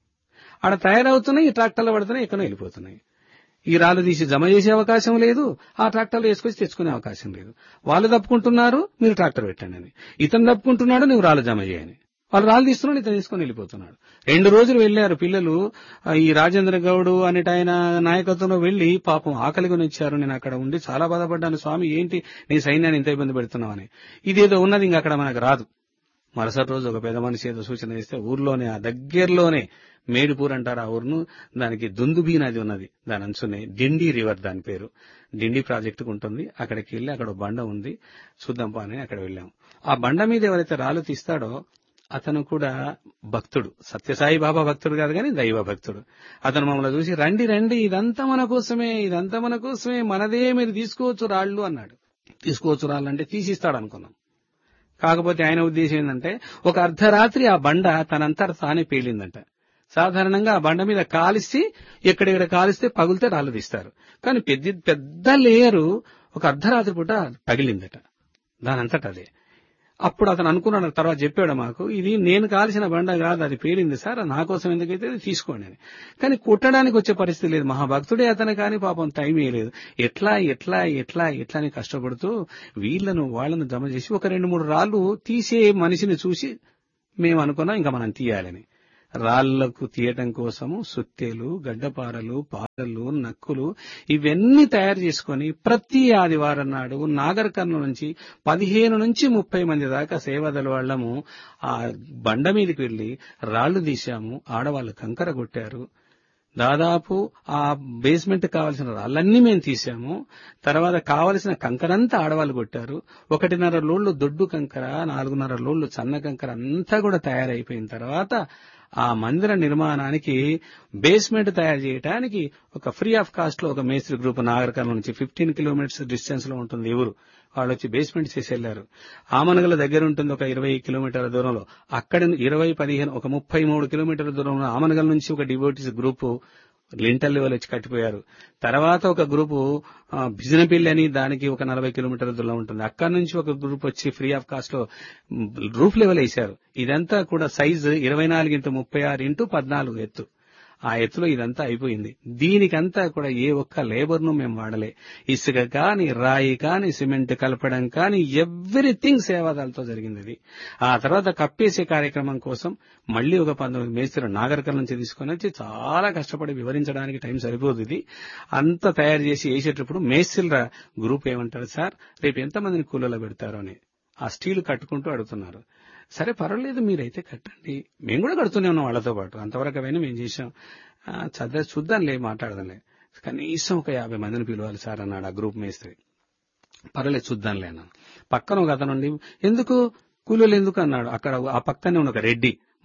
S1: ఆడ తయారవుతున్నాయి ఈ ట్రాక్టర్లో పడుతున్నాయి ఎక్కడో వెళ్ళిపోతున్నాయి ఈ రాళ్ళు తీసి జమ చేసే అవకాశం లేదు ఆ ట్రాక్టర్లో వేసుకొచ్చి తెచ్చుకునే అవకాశం లేదు వాళ్ళు తప్పుకుంటున్నారు మీరు ట్రాక్టర్ పెట్టండి అని ఇతను తప్పుకుంటున్నాడు నువ్వు రాళ్ళు జమ చేయని వాళ్ళు రాళ్ళు తీస్తున్నాడు ఇతను తీసుకొని వెళ్ళిపోతున్నాడు రెండు రోజులు వెళ్లారు పిల్లలు ఆ, ఈ రాజేంద్ర గౌడ్ అనేట ఆయన నాయకత్వంలో వెళ్లి పాపం ఆకలి కొనిచ్చారు నేను అక్కడ ఉండి చాలా బాధపడ్డాను స్వామి ఏంటి నీ సైన్యాన్ని ఇంత ఇబ్బంది పెడుతున్నావని ఇదేదో ఉన్నది ఇంకా అక్కడ మనకు రాదు మరుసటి రోజు ఒక పెద్ద మనిషి ఏదో సూచన చేస్తే ఊర్లోనే ఆ దగ్గరలోనే మేడిపూర్ అంటారు ఆ ఊరును దానికి దుందుబీ నది ఉన్నది దాని అంచునే డిండి రివర్ దాని పేరు డిండి ప్రాజెక్టుకు ఉంటుంది అక్కడికి వెళ్ళి అక్కడ ఒక బండ ఉంది చూద్దాం పా అని అక్కడ వెళ్ళాం ఆ బండ మీద ఎవరైతే రాళ్ళు తీస్తాడో అతను కూడా భక్తుడు సత్యసాయి బాబా భక్తుడు కాదు కానీ దైవ భక్తుడు అతను మమ్మల్ని చూసి రండి రండి ఇదంతా మన కోసమే ఇదంతా మన కోసమే మనదే మీరు తీసుకోవచ్చు రాళ్ళు అన్నాడు తీసుకోవచ్చు రాళ్ళు అంటే తీసిస్తాడు అనుకున్నాం కాకపోతే ఆయన ఉద్దేశం ఏంటంటే ఒక అర్ధరాత్రి ఆ బండ తనంతట తానే పేలిందంట సాధారణంగా ఆ బండ మీద కాలిస్తే ఎక్కడెక్కడ కాలిస్తే పగులితే రాళ్ళు తీస్తారు కానీ పెద్ద పెద్ద లేయరు ఒక అర్ధరాత్రి పూట పగిలిందట దానంతట అదే అప్పుడు అతను అనుకున్నాడు తర్వాత చెప్పాడు మాకు ఇది నేను కాల్చిన బండ కాదు అది పేలింది సార్ నా కోసం ఎందుకైతే ఇది తీసుకోండి అని కానీ కొట్టడానికి వచ్చే పరిస్థితి లేదు మహాభక్తుడే అతను కానీ పాపం టైం లేదు ఎట్లా ఎట్లా ఎట్లా ఎట్లా అని కష్టపడుతూ వీళ్ళను వాళ్ళను జమ చేసి ఒక రెండు మూడు రాళ్ళు తీసే మనిషిని చూసి మేము అనుకున్నాం ఇంకా మనం తీయాలని రాళ్లకు తీయటం కోసము సుత్తెలు గడ్డపారలు పారలు నక్కులు ఇవన్నీ తయారు చేసుకొని ప్రతి ఆదివారం నాడు నాగర్ కర్నూలు నుంచి పదిహేను నుంచి ముప్పై మంది దాకా సేవదల వాళ్ళము ఆ బండ మీదకి వెళ్లి రాళ్లు తీశాము ఆడవాళ్ళు కంకర కొట్టారు దాదాపు ఆ బేస్మెంట్ కావాల్సిన రాళ్ళన్నీ మేము తీసాము తర్వాత కావలసిన కంకరంతా ఆడవాళ్ళు కొట్టారు ఒకటిన్నర లోళ్లు దొడ్డు కంకర నాలుగున్నర లోళ్లు సన్న కంకర అంతా కూడా తయారైపోయిన తర్వాత ఆ మందిర నిర్మాణానికి బేస్మెంట్ తయారు చేయడానికి ఒక ఫ్రీ ఆఫ్ కాస్ట్ లో ఒక మేస్త్రి గ్రూప్ నాగరికర్ణం నుంచి ఫిఫ్టీన్ కిలోమీటర్స్ డిస్టెన్స్ లో ఉంటుంది ఎవరు వాళ్ళు వచ్చి బేస్మెంట్ చేసి వెళ్లారు ఆమనగల దగ్గర ఉంటుంది ఒక ఇరవై కిలోమీటర్ల దూరంలో అక్కడ ఇరవై పదిహేను ఒక ముప్పై మూడు కిలోమీటర్ల దూరంలో ఆమనగల్ నుంచి ఒక డివోటీస్ గ్రూపు లింటల్ లెవెల్ వచ్చి కట్టిపోయారు తర్వాత ఒక గ్రూపు ఆ, బిజినపల్లి అని దానికి ఒక నలభై కిలోమీటర్ల దూరం ఉంటుంది అక్కడ నుంచి ఒక గ్రూప్ వచ్చి ఫ్రీ ఆఫ్ కాస్ట్ లో మ్, రూఫ్ లెవెల్ వేశారు ఇదంతా కూడా సైజు ఇరవై నాలుగు ఇంటూ ముప్పై ఆరు ఇంటూ పద్నాలుగు ఎత్తు ఆ ఎత్తులో ఇదంతా అయిపోయింది దీనికంతా కూడా ఏ ఒక్క లేబర్ ను మేము వాడలే ఇసుక కాని రాయి కాని సిమెంట్ కలపడం కాని ఎవ్రీథింగ్ సేవాదాలతో జరిగింది ఇది ఆ తర్వాత కప్పేసే కార్యక్రమం కోసం మళ్ళీ ఒక పంతొమ్మిది మేస్త్రి నాగరికల నుంచి తీసుకొని వచ్చి చాలా కష్టపడి వివరించడానికి టైం సరిపోదు ఇది అంత తయారు చేసి వేసేటప్పుడు మేస్త్రిల గ్రూప్ ఏమంటారు సార్ రేపు ఎంతమందిని కూలలో పెడతారు అని ఆ స్టీల్ కట్టుకుంటూ అడుగుతున్నారు సరే పర్వాలేదు మీరైతే కట్టండి మేము కూడా కడుతూనే ఉన్నాం వాళ్ళతో పాటు అంతవరకు అవన్నీ మేము చేశాం ఆ, చదివే చూద్దాంలే మాట్లాడదాంలే కనీసం ఒక యాభై మందిని పిలవాలి సార్ అన్నాడు ఆ గ్రూప్ మేస్త్రి పర్వాలేదు చూద్దాంలే అన్నాను పక్కన ఒక అతను ఉండి ఎందుకు కూలీలు ఎందుకు అన్నాడు అక్కడ ఆ పక్కనే ఉన్న ఒక రెడ్డి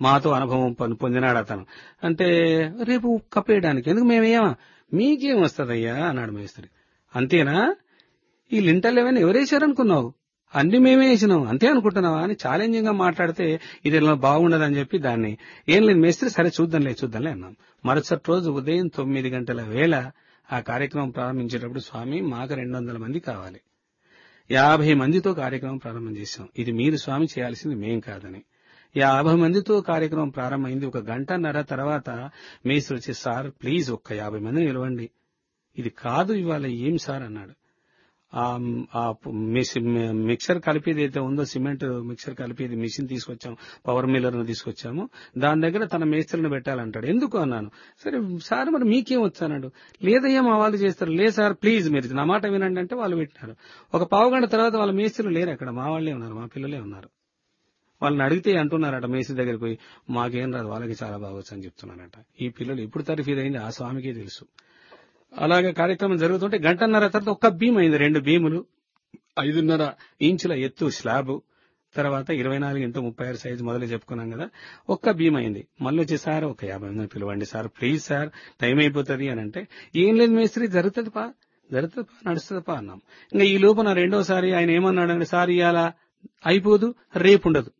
S1: మాతో అనుభవం పొం- పొందినాడు అతను అంటే రేపు కప్పేయడానికి ఎందుకు మేమేమా మీకేం వస్తుందయ్యా అన్నాడు మేస్త్రి అంతేనా ఈ లింటల్ ఏమైనా ఎవరేశారనుకున్నావు అన్ని మేమే వేసినాం అంతే అనుకుంటున్నావా అని ఛాలెంజింగ్ గా మాట్లాడితే ఇది ఇలా బాగుండదని చెప్పి దాన్ని ఏం లేదు మేస్త్రి సరే చూద్దాంలే చూద్దాంలే అన్నాం మరుసటి రోజు ఉదయం తొమ్మిది గంటల వేళ ఆ కార్యక్రమం ప్రారంభించేటప్పుడు స్వామి మాకు రెండు వందల మంది కావాలి యాభై మందితో కార్యక్రమం ప్రారంభం చేశాం ఇది మీరు స్వామి చేయాల్సింది మేం కాదని యాభై మందితో కార్యక్రమం ప్రారంభమైంది ఒక గంటన్నర తర్వాత మేస్త్రి వచ్చి సార్ ప్లీజ్ ఒక్క యాభై మంది నిలవండి ఇది కాదు ఇవాళ ఏం సార్ అన్నాడు ఆ ఆ మిస్- మిక్సర్ కలిపేది అయితే ఉందో సిమెంట్ మిక్సర్ కలిపేది మిషన్ తీసుకొచ్చాం పవర్ మిల్లర్ ను తీసుకొచ్చాము దాని దగ్గర తన మేస్త్రిని పెట్టాలంటాడు ఎందుకు అన్నాను సరే సార్ మరి మీకేం వచ్చానాడు లేదయ్యా మా వాళ్ళు చేస్తారు లే సార్ ప్లీజ్ మీరు నా మాట వినండి అంటే వాళ్ళు పెట్టినారు ఒక పావు గంట తర్వాత వాళ్ళ మేస్త్రులు లేరు అక్కడ మా వాళ్ళే ఉన్నారు మా పిల్లలే ఉన్నారు వాళ్ళని అడిగితే అంటున్నారట మేస్త్రి దగ్గరికి పోయి మాకేం రాదు వాళ్ళకి చాలా బాగొచ్చు అని చెప్తున్నారట ఈ పిల్లలు ఎప్పుడు తరఫీదు అయింది ఆ స్వామికే తెలుసు అలాగే కార్యక్రమం జరుగుతుంటే గంటన్నర తర్వాత ఒక్క బీమ్ అయింది రెండు బీములు ఐదున్నర ఇంచుల ఎత్తు స్లాబ్ తర్వాత ఇరవై నాలుగు ఇంటూ ముప్పై ఆరు సైజు మొదలు చెప్పుకున్నాం కదా ఒక్క బీమ్ అయింది మళ్ళీ వచ్చి సార్ ఒక యాభై మంది పిలవండి సార్ ప్లీజ్ సార్ టైం అయిపోతుంది అని అంటే ఏం లేదు మేస్త్రి జరుగుతుంది పా జరుగుతుంది పా నడుస్తుంది పా అన్నాం ఇంకా ఈ లోపల రెండోసారి ఆయన ఏమన్నాడు అంటే సార్ ఇవాళ అయిపోదు రేపు ఉండదు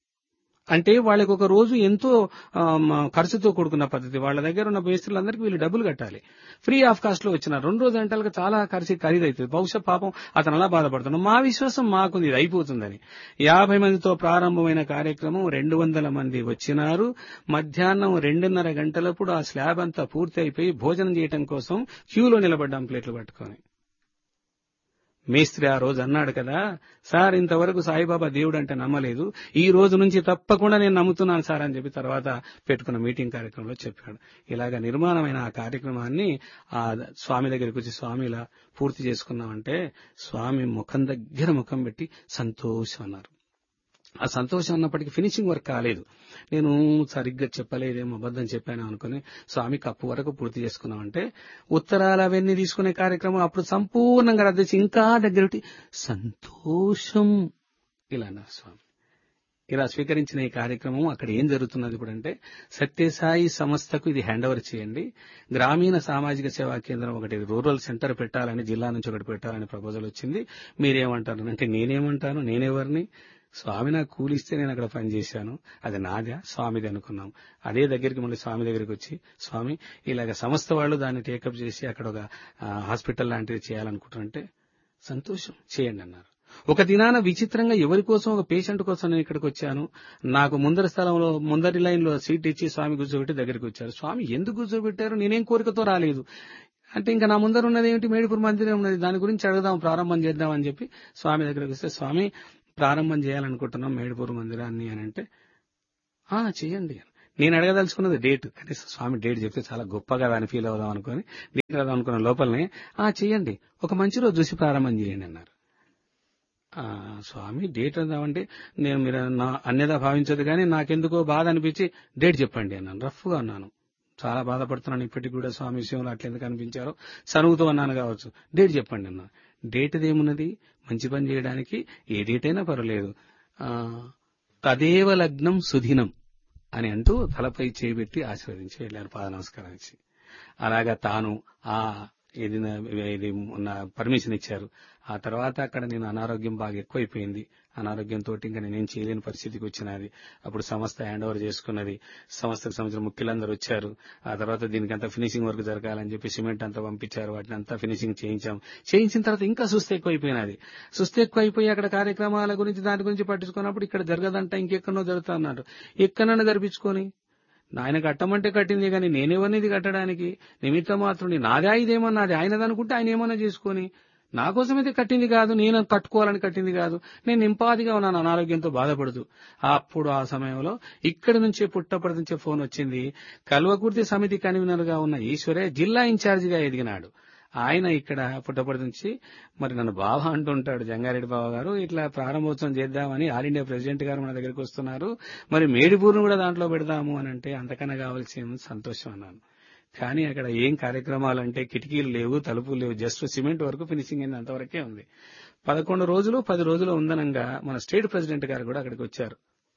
S1: అంటే వాళ్ళకి ఒక రోజు ఎంతో ఆమ్, ఖర్చుతో కూడుకున్న పద్ధతి వాళ్ళ దగ్గర ఉన్న మేస్త్రులందరికీ వీళ్ళు డబ్బులు కట్టాలి ఫ్రీ ఆఫ్ కాస్ట్ లో వచ్చిన రెండు రోజు గంటలకు చాలా ఖర్చు ఖరీదవుతుంది బహుశా పాపం అతను అలా బాధపడుతున్నాడు మా విశ్వాసం మాకుంది ఇది అయిపోతుందని యాభై మందితో ప్రారంభమైన కార్యక్రమం రెండు వందల మంది వచ్చినారు మధ్యాహ్నం రెండున్నర గంటలప్పుడు ఆ స్లాబ్ అంతా పూర్తి అయిపోయి భోజనం చేయటం కోసం క్యూలో నిలబడ్డాం ప్లేట్లు పట్టుకొని మేస్త్రి ఆ రోజు అన్నాడు కదా సార్ ఇంతవరకు సాయిబాబా దేవుడు అంటే నమ్మలేదు ఈ రోజు నుంచి తప్పకుండా నేను నమ్ముతున్నాను సార్ అని చెప్పి తర్వాత పెట్టుకున్న మీటింగ్ కార్యక్రమంలో చెప్పాడు ఇలాగ నిర్మాణమైన ఆ కార్యక్రమాన్ని ఆ స్వామి దగ్గరికి వచ్చి స్వామి ఇలా పూర్తి చేసుకున్నామంటే స్వామి ముఖం దగ్గర ముఖం పెట్టి సంతోషం అన్నారు ఆ సంతోషం అన్నప్పటికీ ఫినిషింగ్ వర్క్ కాలేదు నేను సరిగ్గా చెప్పలేదేమో అబద్ధం చెప్పాను అనుకుని స్వామి కప్పు వరకు పూర్తి చేసుకున్నామంటే ఉత్తరాలు అవన్నీ తీసుకునే కార్యక్రమం అప్పుడు సంపూర్ణంగా రద్దు చేసి ఇంకా దగ్గర పెట్టి సంతోషం ఇలా అన్నారు స్వామి ఇలా స్వీకరించిన ఈ కార్యక్రమం అక్కడ ఏం జరుగుతున్నది ఇప్పుడు అంటే సత్యసాయి సంస్థకు ఇది హ్యాండ్ ఓవర్ చేయండి గ్రామీణ సామాజిక సేవా కేంద్రం ఒకటి రూరల్ సెంటర్ పెట్టాలని జిల్లా నుంచి ఒకటి పెట్టాలని ప్రపోజల్ వచ్చింది మీరేమంటారు అంటే నేనేమంటాను నేనెవరిని స్వామి నాకు కూలిస్తే నేను అక్కడ పని చేశాను అది నాదా స్వామిది అనుకున్నాం అదే దగ్గరికి మళ్ళీ స్వామి దగ్గరికి వచ్చి స్వామి ఇలాగ సంస్థ వాళ్ళు దాన్ని టేకప్ చేసి అక్కడ ఒక ఆ, హాస్పిటల్ లాంటిది చేయాలనుకుంటారంటే సంతోషం చేయండి అన్నారు ఒక దినాన విచిత్రంగా ఎవరి కోసం ఒక పేషెంట్ కోసం నేను ఇక్కడికి వచ్చాను నాకు ముందరి స్థలంలో ముందరి లైన్ లో సీట్ ఇచ్చి స్వామి కూర్చోబెట్టి దగ్గరికి వచ్చారు స్వామి ఎందుకు కూర్చోబెట్టారు నేనేం కోరికతో రాలేదు అంటే ఇంకా నా ముందర ఉన్నది ఏమిటి మేడిపూర్ మందిరం ఉన్నది దాని గురించి అడుగుదాం ప్రారంభం చేద్దాం అని చెప్పి స్వామి దగ్గరికి వస్తే స్వామి ప్రారంభం చేయాలనుకుంటున్నాం మేడిపూర్ మందిరాన్ని అని అంటే ఆ చేయండి నేను అడగదలుచుకున్నది డేట్ కానీ స్వామి డేట్ చెప్తే చాలా గొప్పగా దాన్ని ఫీల్ అవుదాం అనుకుని నేను కదా అనుకున్న లోపలనే ఆ చేయండి ఒక మంచి రోజు చూసి ప్రారంభం చేయండి అన్నారు ఆ, స్వామి డేట్ అందామంటే నేను మీరు నా అన్యదా భావించదు కానీ నాకెందుకో బాధ అనిపించి డేట్ చెప్పండి అన్నాను రఫ్ గా అన్నాను చాలా బాధపడుతున్నాను ఇప్పటికి కూడా స్వామి విషయంలో అట్లా ఎందుకు అనిపించారో సనుగుతూ అన్నాను కావచ్చు డేట్ చెప్పండి అన్నా డేట్ ఏమున్నది మంచి పని చేయడానికి ఏ డేట్ అయినా పర్వాలేదు ఆ, తదేవ లగ్నం సుదినం అని అంటూ తలపై చేపెట్టి ఆశీర్వదించి వెళ్ళారు పాద నమస్కారం ఇచ్చి అలాగా తాను ఆ ఇది నా- ఇది నా పర్మిషన్ ఇచ్చారు ఆ తర్వాత అక్కడ నేను అనారోగ్యం బాగా ఎక్కువైపోయింది అనారోగ్యంతో ఇంకా నేనేం చేయలేని పరిస్థితికి వచ్చినది అప్పుడు సంస్థ హ్యాండ్ ఓవర్ చేసుకున్నది సంస్థకు సంబంధించిన ముఖ్యులందరూ వచ్చారు ఆ తర్వాత దీనికి అంతా ఫినిషింగ్ వర్క్ జరగాలని చెప్పి సిమెంట్ అంతా పంపించారు వాటిని అంతా ఫినిషింగ్ చేయించాం చేయించిన తర్వాత ఇంకా సుస్థ ఎక్కువైపోయినది సుస్థ ఎక్కువైపోయి అక్కడ కార్యక్రమాల గురించి దాని గురించి పట్టించుకున్నప్పుడు ఇక్కడ జరగదంట ఇంకెక్కడో జరుగుతా అన్నాడు ఎక్కడన్నా జరిపించుకొని నాయన కట్టమంటే కట్టింది కానీ నేనెవరిని ఇది కట్టడానికి నిమిత్త మాత్రుని నాదే ఇదేమన్నా అది ఆయనది అనుకుంటే ఆయన ఏమన్నా చేసుకొని నా కోసం అయితే కట్టింది కాదు నేను కట్టుకోవాలని కట్టింది కాదు నేను నింపాదిగా ఉన్నాను అనారోగ్యంతో బాధపడుతూ అప్పుడు ఆ సమయంలో ఇక్కడి నుంచే పుట్టపడి నుంచే ఫోన్ వచ్చింది కల్వకుర్తి సమితి కన్వీనర్ గా ఉన్న ఈశ్వరే జిల్లా ఇన్ఛార్జిగా ఎదిగినాడు ఆయన ఇక్కడ పుట్టపడి నుంచి మరి నన్ను బావ అంటుంటాడు జంగారెడ్డి బావ గారు ఇట్లా ప్రారంభోత్సవం చేద్దామని ఆల్ ఇండియా ప్రెసిడెంట్ గారు మన దగ్గరికి వస్తున్నారు మరి మేడిపూర్ను కూడా దాంట్లో పెడదాము అని అంటే అంతకన్నా కావాల్సిన సంతోషం అన్నాను కానీ అక్కడ ఏం కార్యక్రమాలు అంటే కిటికీలు లేవు తలుపులు లేవు జస్ట్ సిమెంట్ వరకు ఫినిషింగ్ అయింది అంతవరకే ఉంది పదకొండు రోజులు పది రోజులు ఉందనంగా మన స్టేట్ ప్రెసిడెంట్ గారు కూడా అక్కడికి వచ్చారు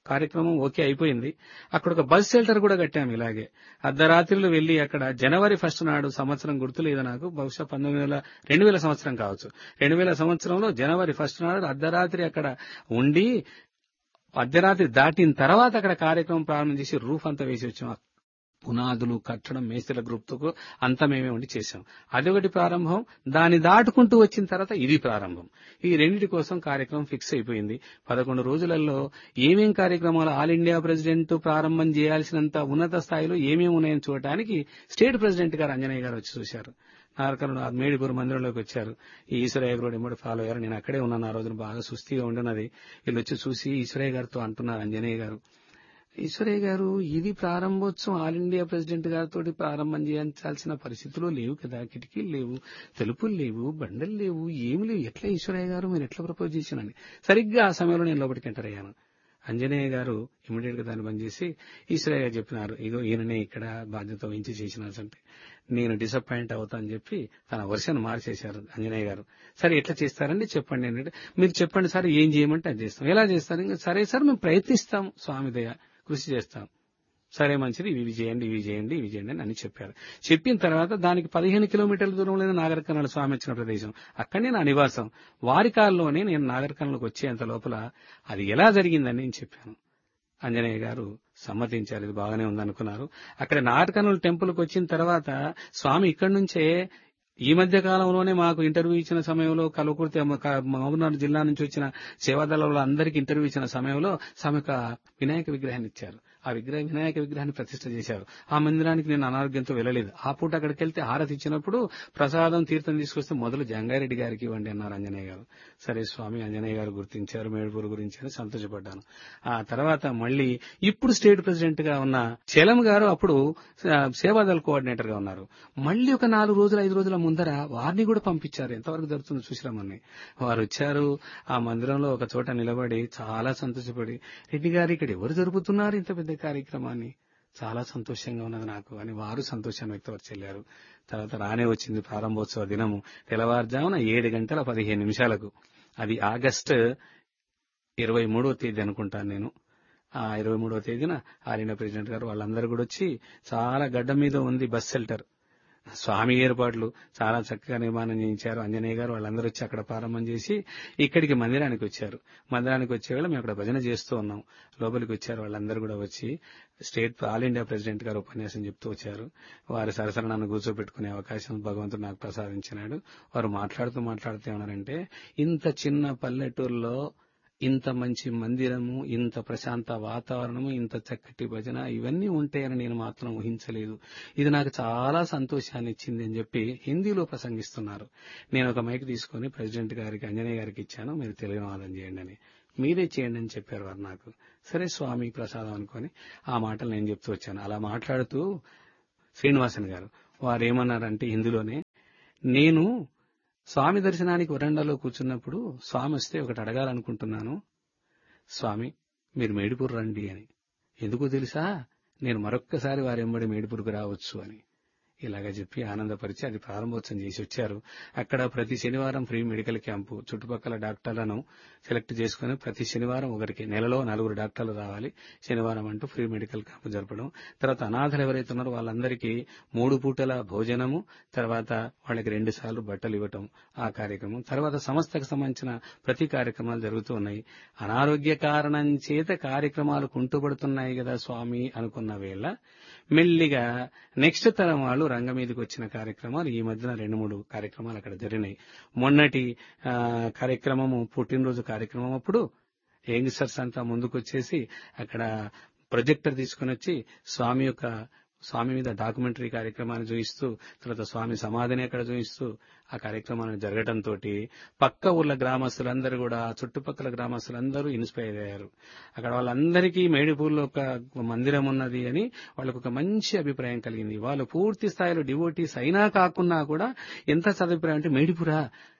S1: కార్యక్రమం ఓకే అయిపోయింది అక్కడ ఒక బస్ షెల్టర్ కూడా కట్టాము ఇలాగే అర్ధరాత్రిలో వెళ్లి అక్కడ జనవరి ఫస్ట్ నాడు సంవత్సరం గుర్తులేదు నాకు బహుశా పంతొమ్మిది వేల రెండు వేల సంవత్సరం కావచ్చు రెండు వేల సంవత్సరంలో జనవరి ఫస్ట్ నాడు అర్ధరాత్రి అక్కడ ఉండి అర్ధరాత్రి దాటిన తర్వాత అక్కడ కార్యక్రమం ప్రారంభం చేసి రూఫ్ అంతా వేసి వచ్చాం పునాదులు కట్టడం మేస్త్రిల గ్రూప్తో అంతా మేమే ఉండి చేశాం అదొకటి ప్రారంభం దాన్ని దాటుకుంటూ వచ్చిన తర్వాత ఇది ప్రారంభం ఈ రెండింటి కోసం కార్యక్రమం ఫిక్స్ అయిపోయింది పదకొండు రోజులలో ఏమేం కార్యక్రమాలు ఆల్ ఇండియా ప్రెసిడెంట్ ప్రారంభం చేయాల్సినంత ఉన్నత స్థాయిలో ఏమేమి ఉన్నాయని చూడటానికి స్టేట్ ప్రెసిడెంట్ గారు అంజనేయ గారు వచ్చి చూశారు నారకలు మేడిపూర్ మందిరంలోకి వచ్చారు ఈ ఈశ్వరయ్య గారు ఎమ్మడి ఫాలో అయ్యారు నేను అక్కడే ఉన్నాను ఆ రోజున బాగా సుస్థిగా ఉండినది వీళ్ళు వచ్చి చూసి ఈశ్వరయ్య గారితో అంటున్నారు అంజనేయ గారు ఈశ్వరయ్య గారు ఇది ప్రారంభోత్సవం ఆల్ ఇండియా ప్రెసిడెంట్ గారితో ప్రారంభం చేయించాల్సిన పరిస్థితులు లేవు కదా కిటికీలు లేవు తలుపులు లేవు బండలు లేవు ఏమి లేవు ఎట్లా ఈశ్వరయ్య గారు మీరు ఎట్లా ప్రపోజ్ చేసినండి సరిగ్గా ఆ సమయంలో నేను లోపలికి ఎంటర్ అయ్యాను అంజనేయ గారు ఇమీడియట్ గా దాన్ని బంద్ చేసి ఈశ్వరయ్య గారు చెప్పినారు ఇగో ఈయననే ఇక్కడ బాధ్యత వహించి చేసినారంటే నేను డిసప్పాయింట్ అవుతా అని చెప్పి తన వర్షన్ మార్చేశారు అంజనేయ గారు సరే ఎట్లా చేస్తారండి చెప్పండి అంటే మీరు చెప్పండి సార్ ఏం చేయమంటే అది చేస్తాం ఎలా చేస్తారు ఇంకా సరే సార్ మేము ప్రయత్నిస్తాం స్వామి దయ కృషి చేస్తాం సరే మంచిది ఇవి చేయండి ఇవి చేయండి ఇవి చేయండి అని అని చెప్పారు చెప్పిన తర్వాత దానికి పదిహేను కిలోమీటర్ల దూరంలో నాగరికర్ణాల స్వామి వచ్చిన ప్రదేశం అక్కడనే నా నివాసం వారి కాలంలోనే నేను నాగరికర్ణలకు వచ్చేంత లోపల అది ఎలా జరిగిందని నేను చెప్పాను అంజనేయ గారు సమ్మతించారు ఇది బాగానే ఉందనుకున్నారు అక్కడ నాగరికర్ణుల టెంపుల్కి వచ్చిన తర్వాత స్వామి ఇక్కడి నుంచే ఈ మధ్య కాలంలోనే మాకు ఇంటర్వ్యూ ఇచ్చిన సమయంలో కలుకుర్తి మహబూబ్నగర్ జిల్లా నుంచి వచ్చిన సేవాదళంలో అందరికీ ఇంటర్వ్యూ ఇచ్చిన సమయంలో స్వామి ఒక వినాయక విగ్రహాన్ని ఇచ్చారు ఆ విగ్రహ వినాయక విగ్రహాన్ని ప్రతిష్ట చేశారు ఆ మందిరానికి నేను అనారోగ్యంతో వెళ్ళలేదు ఆ పూట అక్కడికి వెళ్తే హారతి ఇచ్చినప్పుడు ప్రసాదం తీర్థం తీసుకొస్తే మొదలు జంగారెడ్డి గారికి ఇవ్వండి అన్నారు అంజనేయ గారు సరే స్వామి అంజనేయ గారు గుర్తించారు మేడుపూరు గురించి అని సంతోషపడ్డాను ఆ తర్వాత మళ్ళీ ఇప్పుడు స్టేట్ ప్రెసిడెంట్ గా ఉన్న చలం గారు అప్పుడు సేవాదళ కోఆర్డినేటర్ గా ఉన్నారు మళ్ళీ ఒక నాలుగు రోజులు ఐదు రోజుల ముందర వారిని కూడా పంపించారు ఎంతవరకు జరుగుతుందో చూసిరామని వారు వచ్చారు ఆ మందిరంలో ఒక చోట నిలబడి చాలా సంతోషపడి రెడ్డి గారు ఇక్కడ ఎవరు జరుపుతున్నారు ఇంత పెద్ద కార్యక్రమాన్ని చాలా సంతోషంగా ఉన్నది నాకు అని వారు సంతోషాన్ని వ్యక్తపరిచెళ్లారు తర్వాత రానే వచ్చింది ప్రారంభోత్సవ దినము తెల్లవారుజామున ఏడు గంటల పదిహేను నిమిషాలకు అది ఆగస్ట్ ఇరవై మూడవ తేదీ అనుకుంటాను నేను ఆ ఇరవై మూడవ తేదీన ఆల్ ఇండియా ప్రెసిడెంట్ గారు వాళ్ళందరూ కూడా వచ్చి చాలా గడ్డ మీద ఉంది బస్ షెల్టర్ స్వామి ఏర్పాట్లు చాలా చక్కగా నిర్మాణం చేయించారు అంజనేయ గారు వాళ్ళందరూ వచ్చి అక్కడ ప్రారంభం చేసి ఇక్కడికి మందిరానికి వచ్చారు మందిరానికి వచ్చేవాళ్ళు మేము అక్కడ భజన చేస్తూ ఉన్నాం లోపలికి వచ్చారు వాళ్ళందరూ కూడా వచ్చి స్టేట్ ఆల్ ఇండియా ప్రెసిడెంట్ గారు ఉపన్యాసం చెప్తూ వచ్చారు వారి సరసర నన్ను కూర్చోబెట్టుకునే అవకాశం భగవంతుడు నాకు ప్రసాదించినాడు వారు మాట్లాడుతూ మాట్లాడుతూ ఏమన్నారంటే ఇంత చిన్న పల్లెటూరులో ఇంత మంచి మందిరము ఇంత ప్రశాంత వాతావరణము ఇంత చక్కటి భజన ఇవన్నీ ఉంటాయని నేను మాత్రం ఊహించలేదు ఇది నాకు చాలా సంతోషాన్ని ఇచ్చింది అని చెప్పి హిందీలో ప్రసంగిస్తున్నారు నేను ఒక మైక్ తీసుకుని ప్రెసిడెంట్ గారికి అంజనేయ గారికి ఇచ్చాను మీరు తెలుగువాదం చేయండి అని మీరే చేయండి అని చెప్పారు వారు నాకు సరే స్వామి ప్రసాదం అనుకొని ఆ మాటలు నేను చెప్తూ వచ్చాను అలా మాట్లాడుతూ శ్రీనివాసన్ గారు వారు ఏమన్నారంటే హిందీలోనే నేను స్వామి దర్శనానికి వరండాలో కూర్చున్నప్పుడు స్వామి వస్తే ఒకటి అడగాలనుకుంటున్నాను స్వామి మీరు మేడిపూర్ రండి అని ఎందుకో తెలుసా నేను మరొక్కసారి వారి ఎంబడి మేడిపూర్కు రావచ్చు అని ఇలాగ చెప్పి ఆనందపరిచి అది ప్రారంభోత్సవం చేసి వచ్చారు అక్కడ ప్రతి శనివారం ఫ్రీ మెడికల్ క్యాంపు చుట్టుపక్కల డాక్టర్లను సెలెక్ట్ చేసుకుని ప్రతి శనివారం ఒకరికి నెలలో నలుగురు డాక్టర్లు రావాలి శనివారం అంటూ ఫ్రీ మెడికల్ క్యాంపు జరపడం తర్వాత అనాథలు ఎవరైతే ఉన్నారో వాళ్ళందరికీ మూడు పూటల భోజనము తర్వాత వాళ్ళకి రెండు సార్లు బట్టలు ఇవ్వటం ఆ కార్యక్రమం తర్వాత సంస్థకు సంబంధించిన ప్రతి కార్యక్రమాలు జరుగుతూ ఉన్నాయి అనారోగ్య కారణం చేత కార్యక్రమాలు కుంటుపడుతున్నాయి కదా స్వామి అనుకున్న వేళ మెల్లిగా నెక్స్ట్ తరం వాళ్ళు రంగం మీదకి వచ్చిన కార్యక్రమాలు ఈ మధ్యన రెండు మూడు కార్యక్రమాలు అక్కడ జరిగినాయి మొన్నటి కార్యక్రమము పుట్టినరోజు కార్యక్రమం అప్పుడు యంగ్స్టర్స్ అంతా ముందుకు వచ్చేసి అక్కడ ప్రొజెక్టర్ తీసుకుని వచ్చి స్వామి యొక్క స్వామి మీద డాక్యుమెంటరీ కార్యక్రమాన్ని చూపిస్తూ తర్వాత స్వామి సమాధిని అక్కడ చూపిస్తూ ఆ కార్యక్రమాన్ని జరగడంతో పక్క ఊర్ల గ్రామస్తులందరూ కూడా చుట్టుపక్కల గ్రామస్తులందరూ ఇన్స్పైర్ అయ్యారు అక్కడ వాళ్ళందరికీ మేడిపూర్లో ఒక మందిరం ఉన్నది అని వాళ్ళకు ఒక మంచి అభిప్రాయం కలిగింది వాళ్ళు పూర్తి స్థాయిలో డివోటీస్ అయినా కాకున్నా కూడా ఎంత చదివిపోయారు అంటే మేడిపురా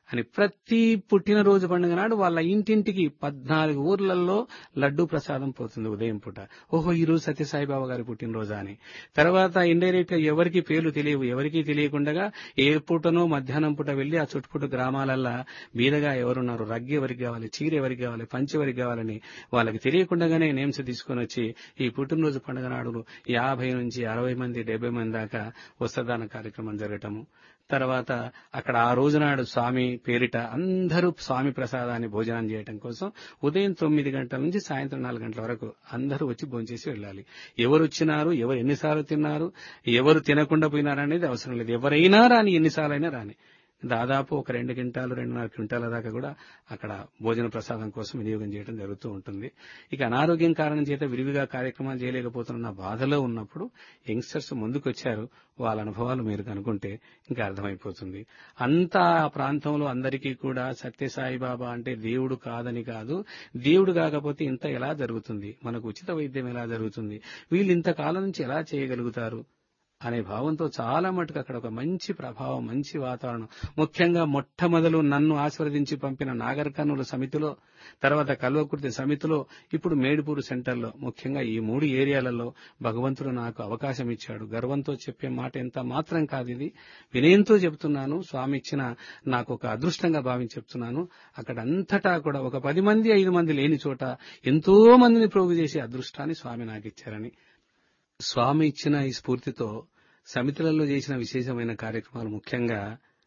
S1: అని ప్రతి పుట్టినరోజు పండుగ నాడు వాళ్ళ ఇంటింటికి పద్నాలుగు ఊర్లలో లడ్డూ ప్రసాదం పోతుంది ఉదయం పూట ఓహో ఈ రోజు సత్యసాయిబాబా గారి పుట్టినరోజా అని తర్వాత ఇండైరెక్ట్ గా ఎవరికి పేర్లు తెలియవు ఎవరికీ తెలియకుండా ఏ పూటనో మధ్యాహ్నం పూట వెళ్లి ఆ చుట్టుపుట్టు గ్రామాలల్లో బీదగా ఎవరున్నారు రగ్గి ఎవరికి కావాలి చీర ఎవరికి కావాలి పంచి ఎవరికి కావాలని వాళ్ళకి తెలియకుండానే నేమ్స్ తీసుకొని వచ్చి ఈ పుట్టినరోజు పండుగ నాడు యాభై నుంచి అరవై మంది డెబ్బై మంది దాకా వస్త్రదాన కార్యక్రమం జరగటము తర్వాత అక్కడ ఆ రోజునాడు స్వామి పేరిట అందరూ స్వామి ప్రసాదాన్ని భోజనం చేయటం కోసం ఉదయం తొమ్మిది గంటల నుంచి సాయంత్రం నాలుగు గంటల వరకు అందరూ వచ్చి భోంచేసి వెళ్ళాలి ఎవరు వచ్చినారు ఎవరు ఎన్నిసార్లు తిన్నారు ఎవరు తినకుండా పోయినారు అనేది అవసరం లేదు ఎవరైనా రాని ఎన్నిసార్లైనా రాని దాదాపు ఒక రెండు క్వింటాలు రెండున్నర క్వింటాల దాకా కూడా అక్కడ భోజన ప్రసాదం కోసం వినియోగం చేయడం జరుగుతూ ఉంటుంది ఇక అనారోగ్యం కారణం చేత విరివిగా కార్యక్రమాలు చేయలేకపోతున్న బాధలో ఉన్నప్పుడు యంగ్స్టర్స్ ముందుకు వచ్చారు వాళ్ళ అనుభవాలు మీరు కనుక్కుంటే ఇంకా అర్థమైపోతుంది అంతా ఆ ప్రాంతంలో అందరికీ కూడా సత్యసాయి బాబా అంటే దేవుడు కాదని కాదు దేవుడు కాకపోతే ఇంత ఎలా జరుగుతుంది మనకు ఉచిత వైద్యం ఎలా జరుగుతుంది వీళ్ళు ఇంతకాలం నుంచి ఎలా చేయగలుగుతారు అనే భావంతో చాలా మటుకు అక్కడ ఒక మంచి ప్రభావం మంచి వాతావరణం ముఖ్యంగా మొట్టమొదలు నన్ను ఆశీర్వదించి పంపిన నాగర్ కర్నూలు సమితిలో తర్వాత కల్వకుర్తి సమితిలో ఇప్పుడు మేడిపూరు సెంటర్లో ముఖ్యంగా ఈ మూడు ఏరియాలలో భగవంతుడు నాకు అవకాశం ఇచ్చాడు గర్వంతో చెప్పే మాట ఎంత మాత్రం కాదు ఇది వినయంతో చెప్తున్నాను స్వామి ఇచ్చిన నాకు ఒక అదృష్టంగా భావించి చెప్తున్నాను అక్కడ అంతటా కూడా ఒక పది మంది ఐదు మంది లేని చోట ఎంతో మందిని ప్రోగు చేసే అదృష్టాన్ని స్వామి నాకు ఇచ్చారని స్వామి ఇచ్చిన ఈ స్ఫూర్తితో సమితులలో చేసిన విశేషమైన కార్యక్రమాలు ముఖ్యంగా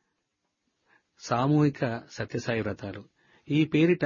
S1: సామూహిక సత్యసాయి వ్రతాలు ఈ పేరిట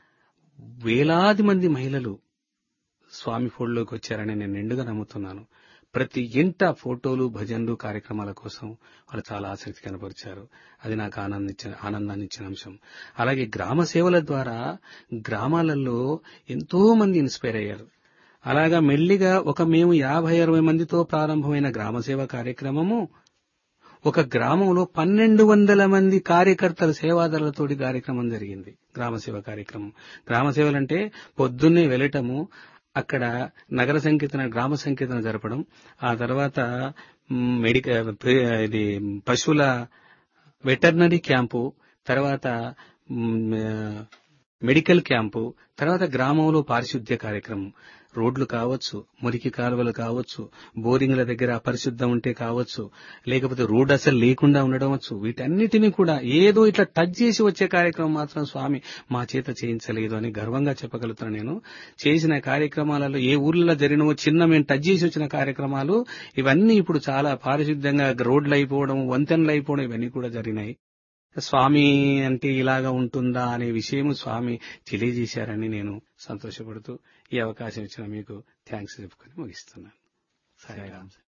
S1: వేలాది మంది మహిళలు స్వామి ఫోల్లోకి వచ్చారని నేను నిండుగా నమ్ముతున్నాను ప్రతి ఇంట ఫోటోలు భజనలు కార్యక్రమాల కోసం వాళ్ళు చాలా ఆసక్తి కనపరిచారు అది నాకు ఆనందించిన ఆనందాన్ని ఇచ్చిన అంశం అలాగే గ్రామ సేవల ద్వారా గ్రామాలలో ఎంతో మంది ఇన్స్పైర్ అయ్యారు అలాగా మెల్లిగా ఒక మేము యాభై అరవై మందితో ప్రారంభమైన గ్రామసేవ కార్యక్రమము ఒక గ్రామంలో పన్నెండు వందల మంది కార్యకర్తల సేవాదారులతోటి కార్యక్రమం జరిగింది గ్రామసేవ కార్యక్రమం గ్రామసేవలంటే పొద్దున్నే వెళ్ళటము అక్కడ నగర సంకీర్తన గ్రామ సంకీర్తన జరపడం ఆ తర్వాత మెడికల్ ఇది పశువుల వెటర్నరీ క్యాంపు తర్వాత మెడికల్ క్యాంపు తర్వాత గ్రామంలో పారిశుద్ధ్య కార్యక్రమం రోడ్లు కావచ్చు మురికి కాలువలు కావచ్చు బోరింగ్ల దగ్గర అపరిశుద్ధం ఉంటే కావచ్చు లేకపోతే రోడ్ అసలు లేకుండా ఉండడవచ్చు వీటన్నిటినీ కూడా ఏదో ఇట్లా టచ్ చేసి వచ్చే కార్యక్రమం మాత్రం స్వామి మా చేత చేయించలేదు అని గర్వంగా చెప్పగలుగుతాను నేను చేసిన కార్యక్రమాలలో ఏ ఊర్లలో జరిగినవో చిన్న మేము టచ్ చేసి వచ్చిన కార్యక్రమాలు ఇవన్నీ ఇప్పుడు చాలా పారిశుద్ధ్యంగా రోడ్లు అయిపోవడం వంతెనలు అయిపోవడం ఇవన్నీ కూడా జరిగినాయి స్వామి అంటే ఇలాగా ఉంటుందా అనే విషయం స్వామి తెలియజేశారని నేను సంతోషపడుతూ ఈ అవకాశం ఇచ్చిన మీకు థ్యాంక్స్ చెప్పుకొని ముగిస్తున్నాను సాయిరామ్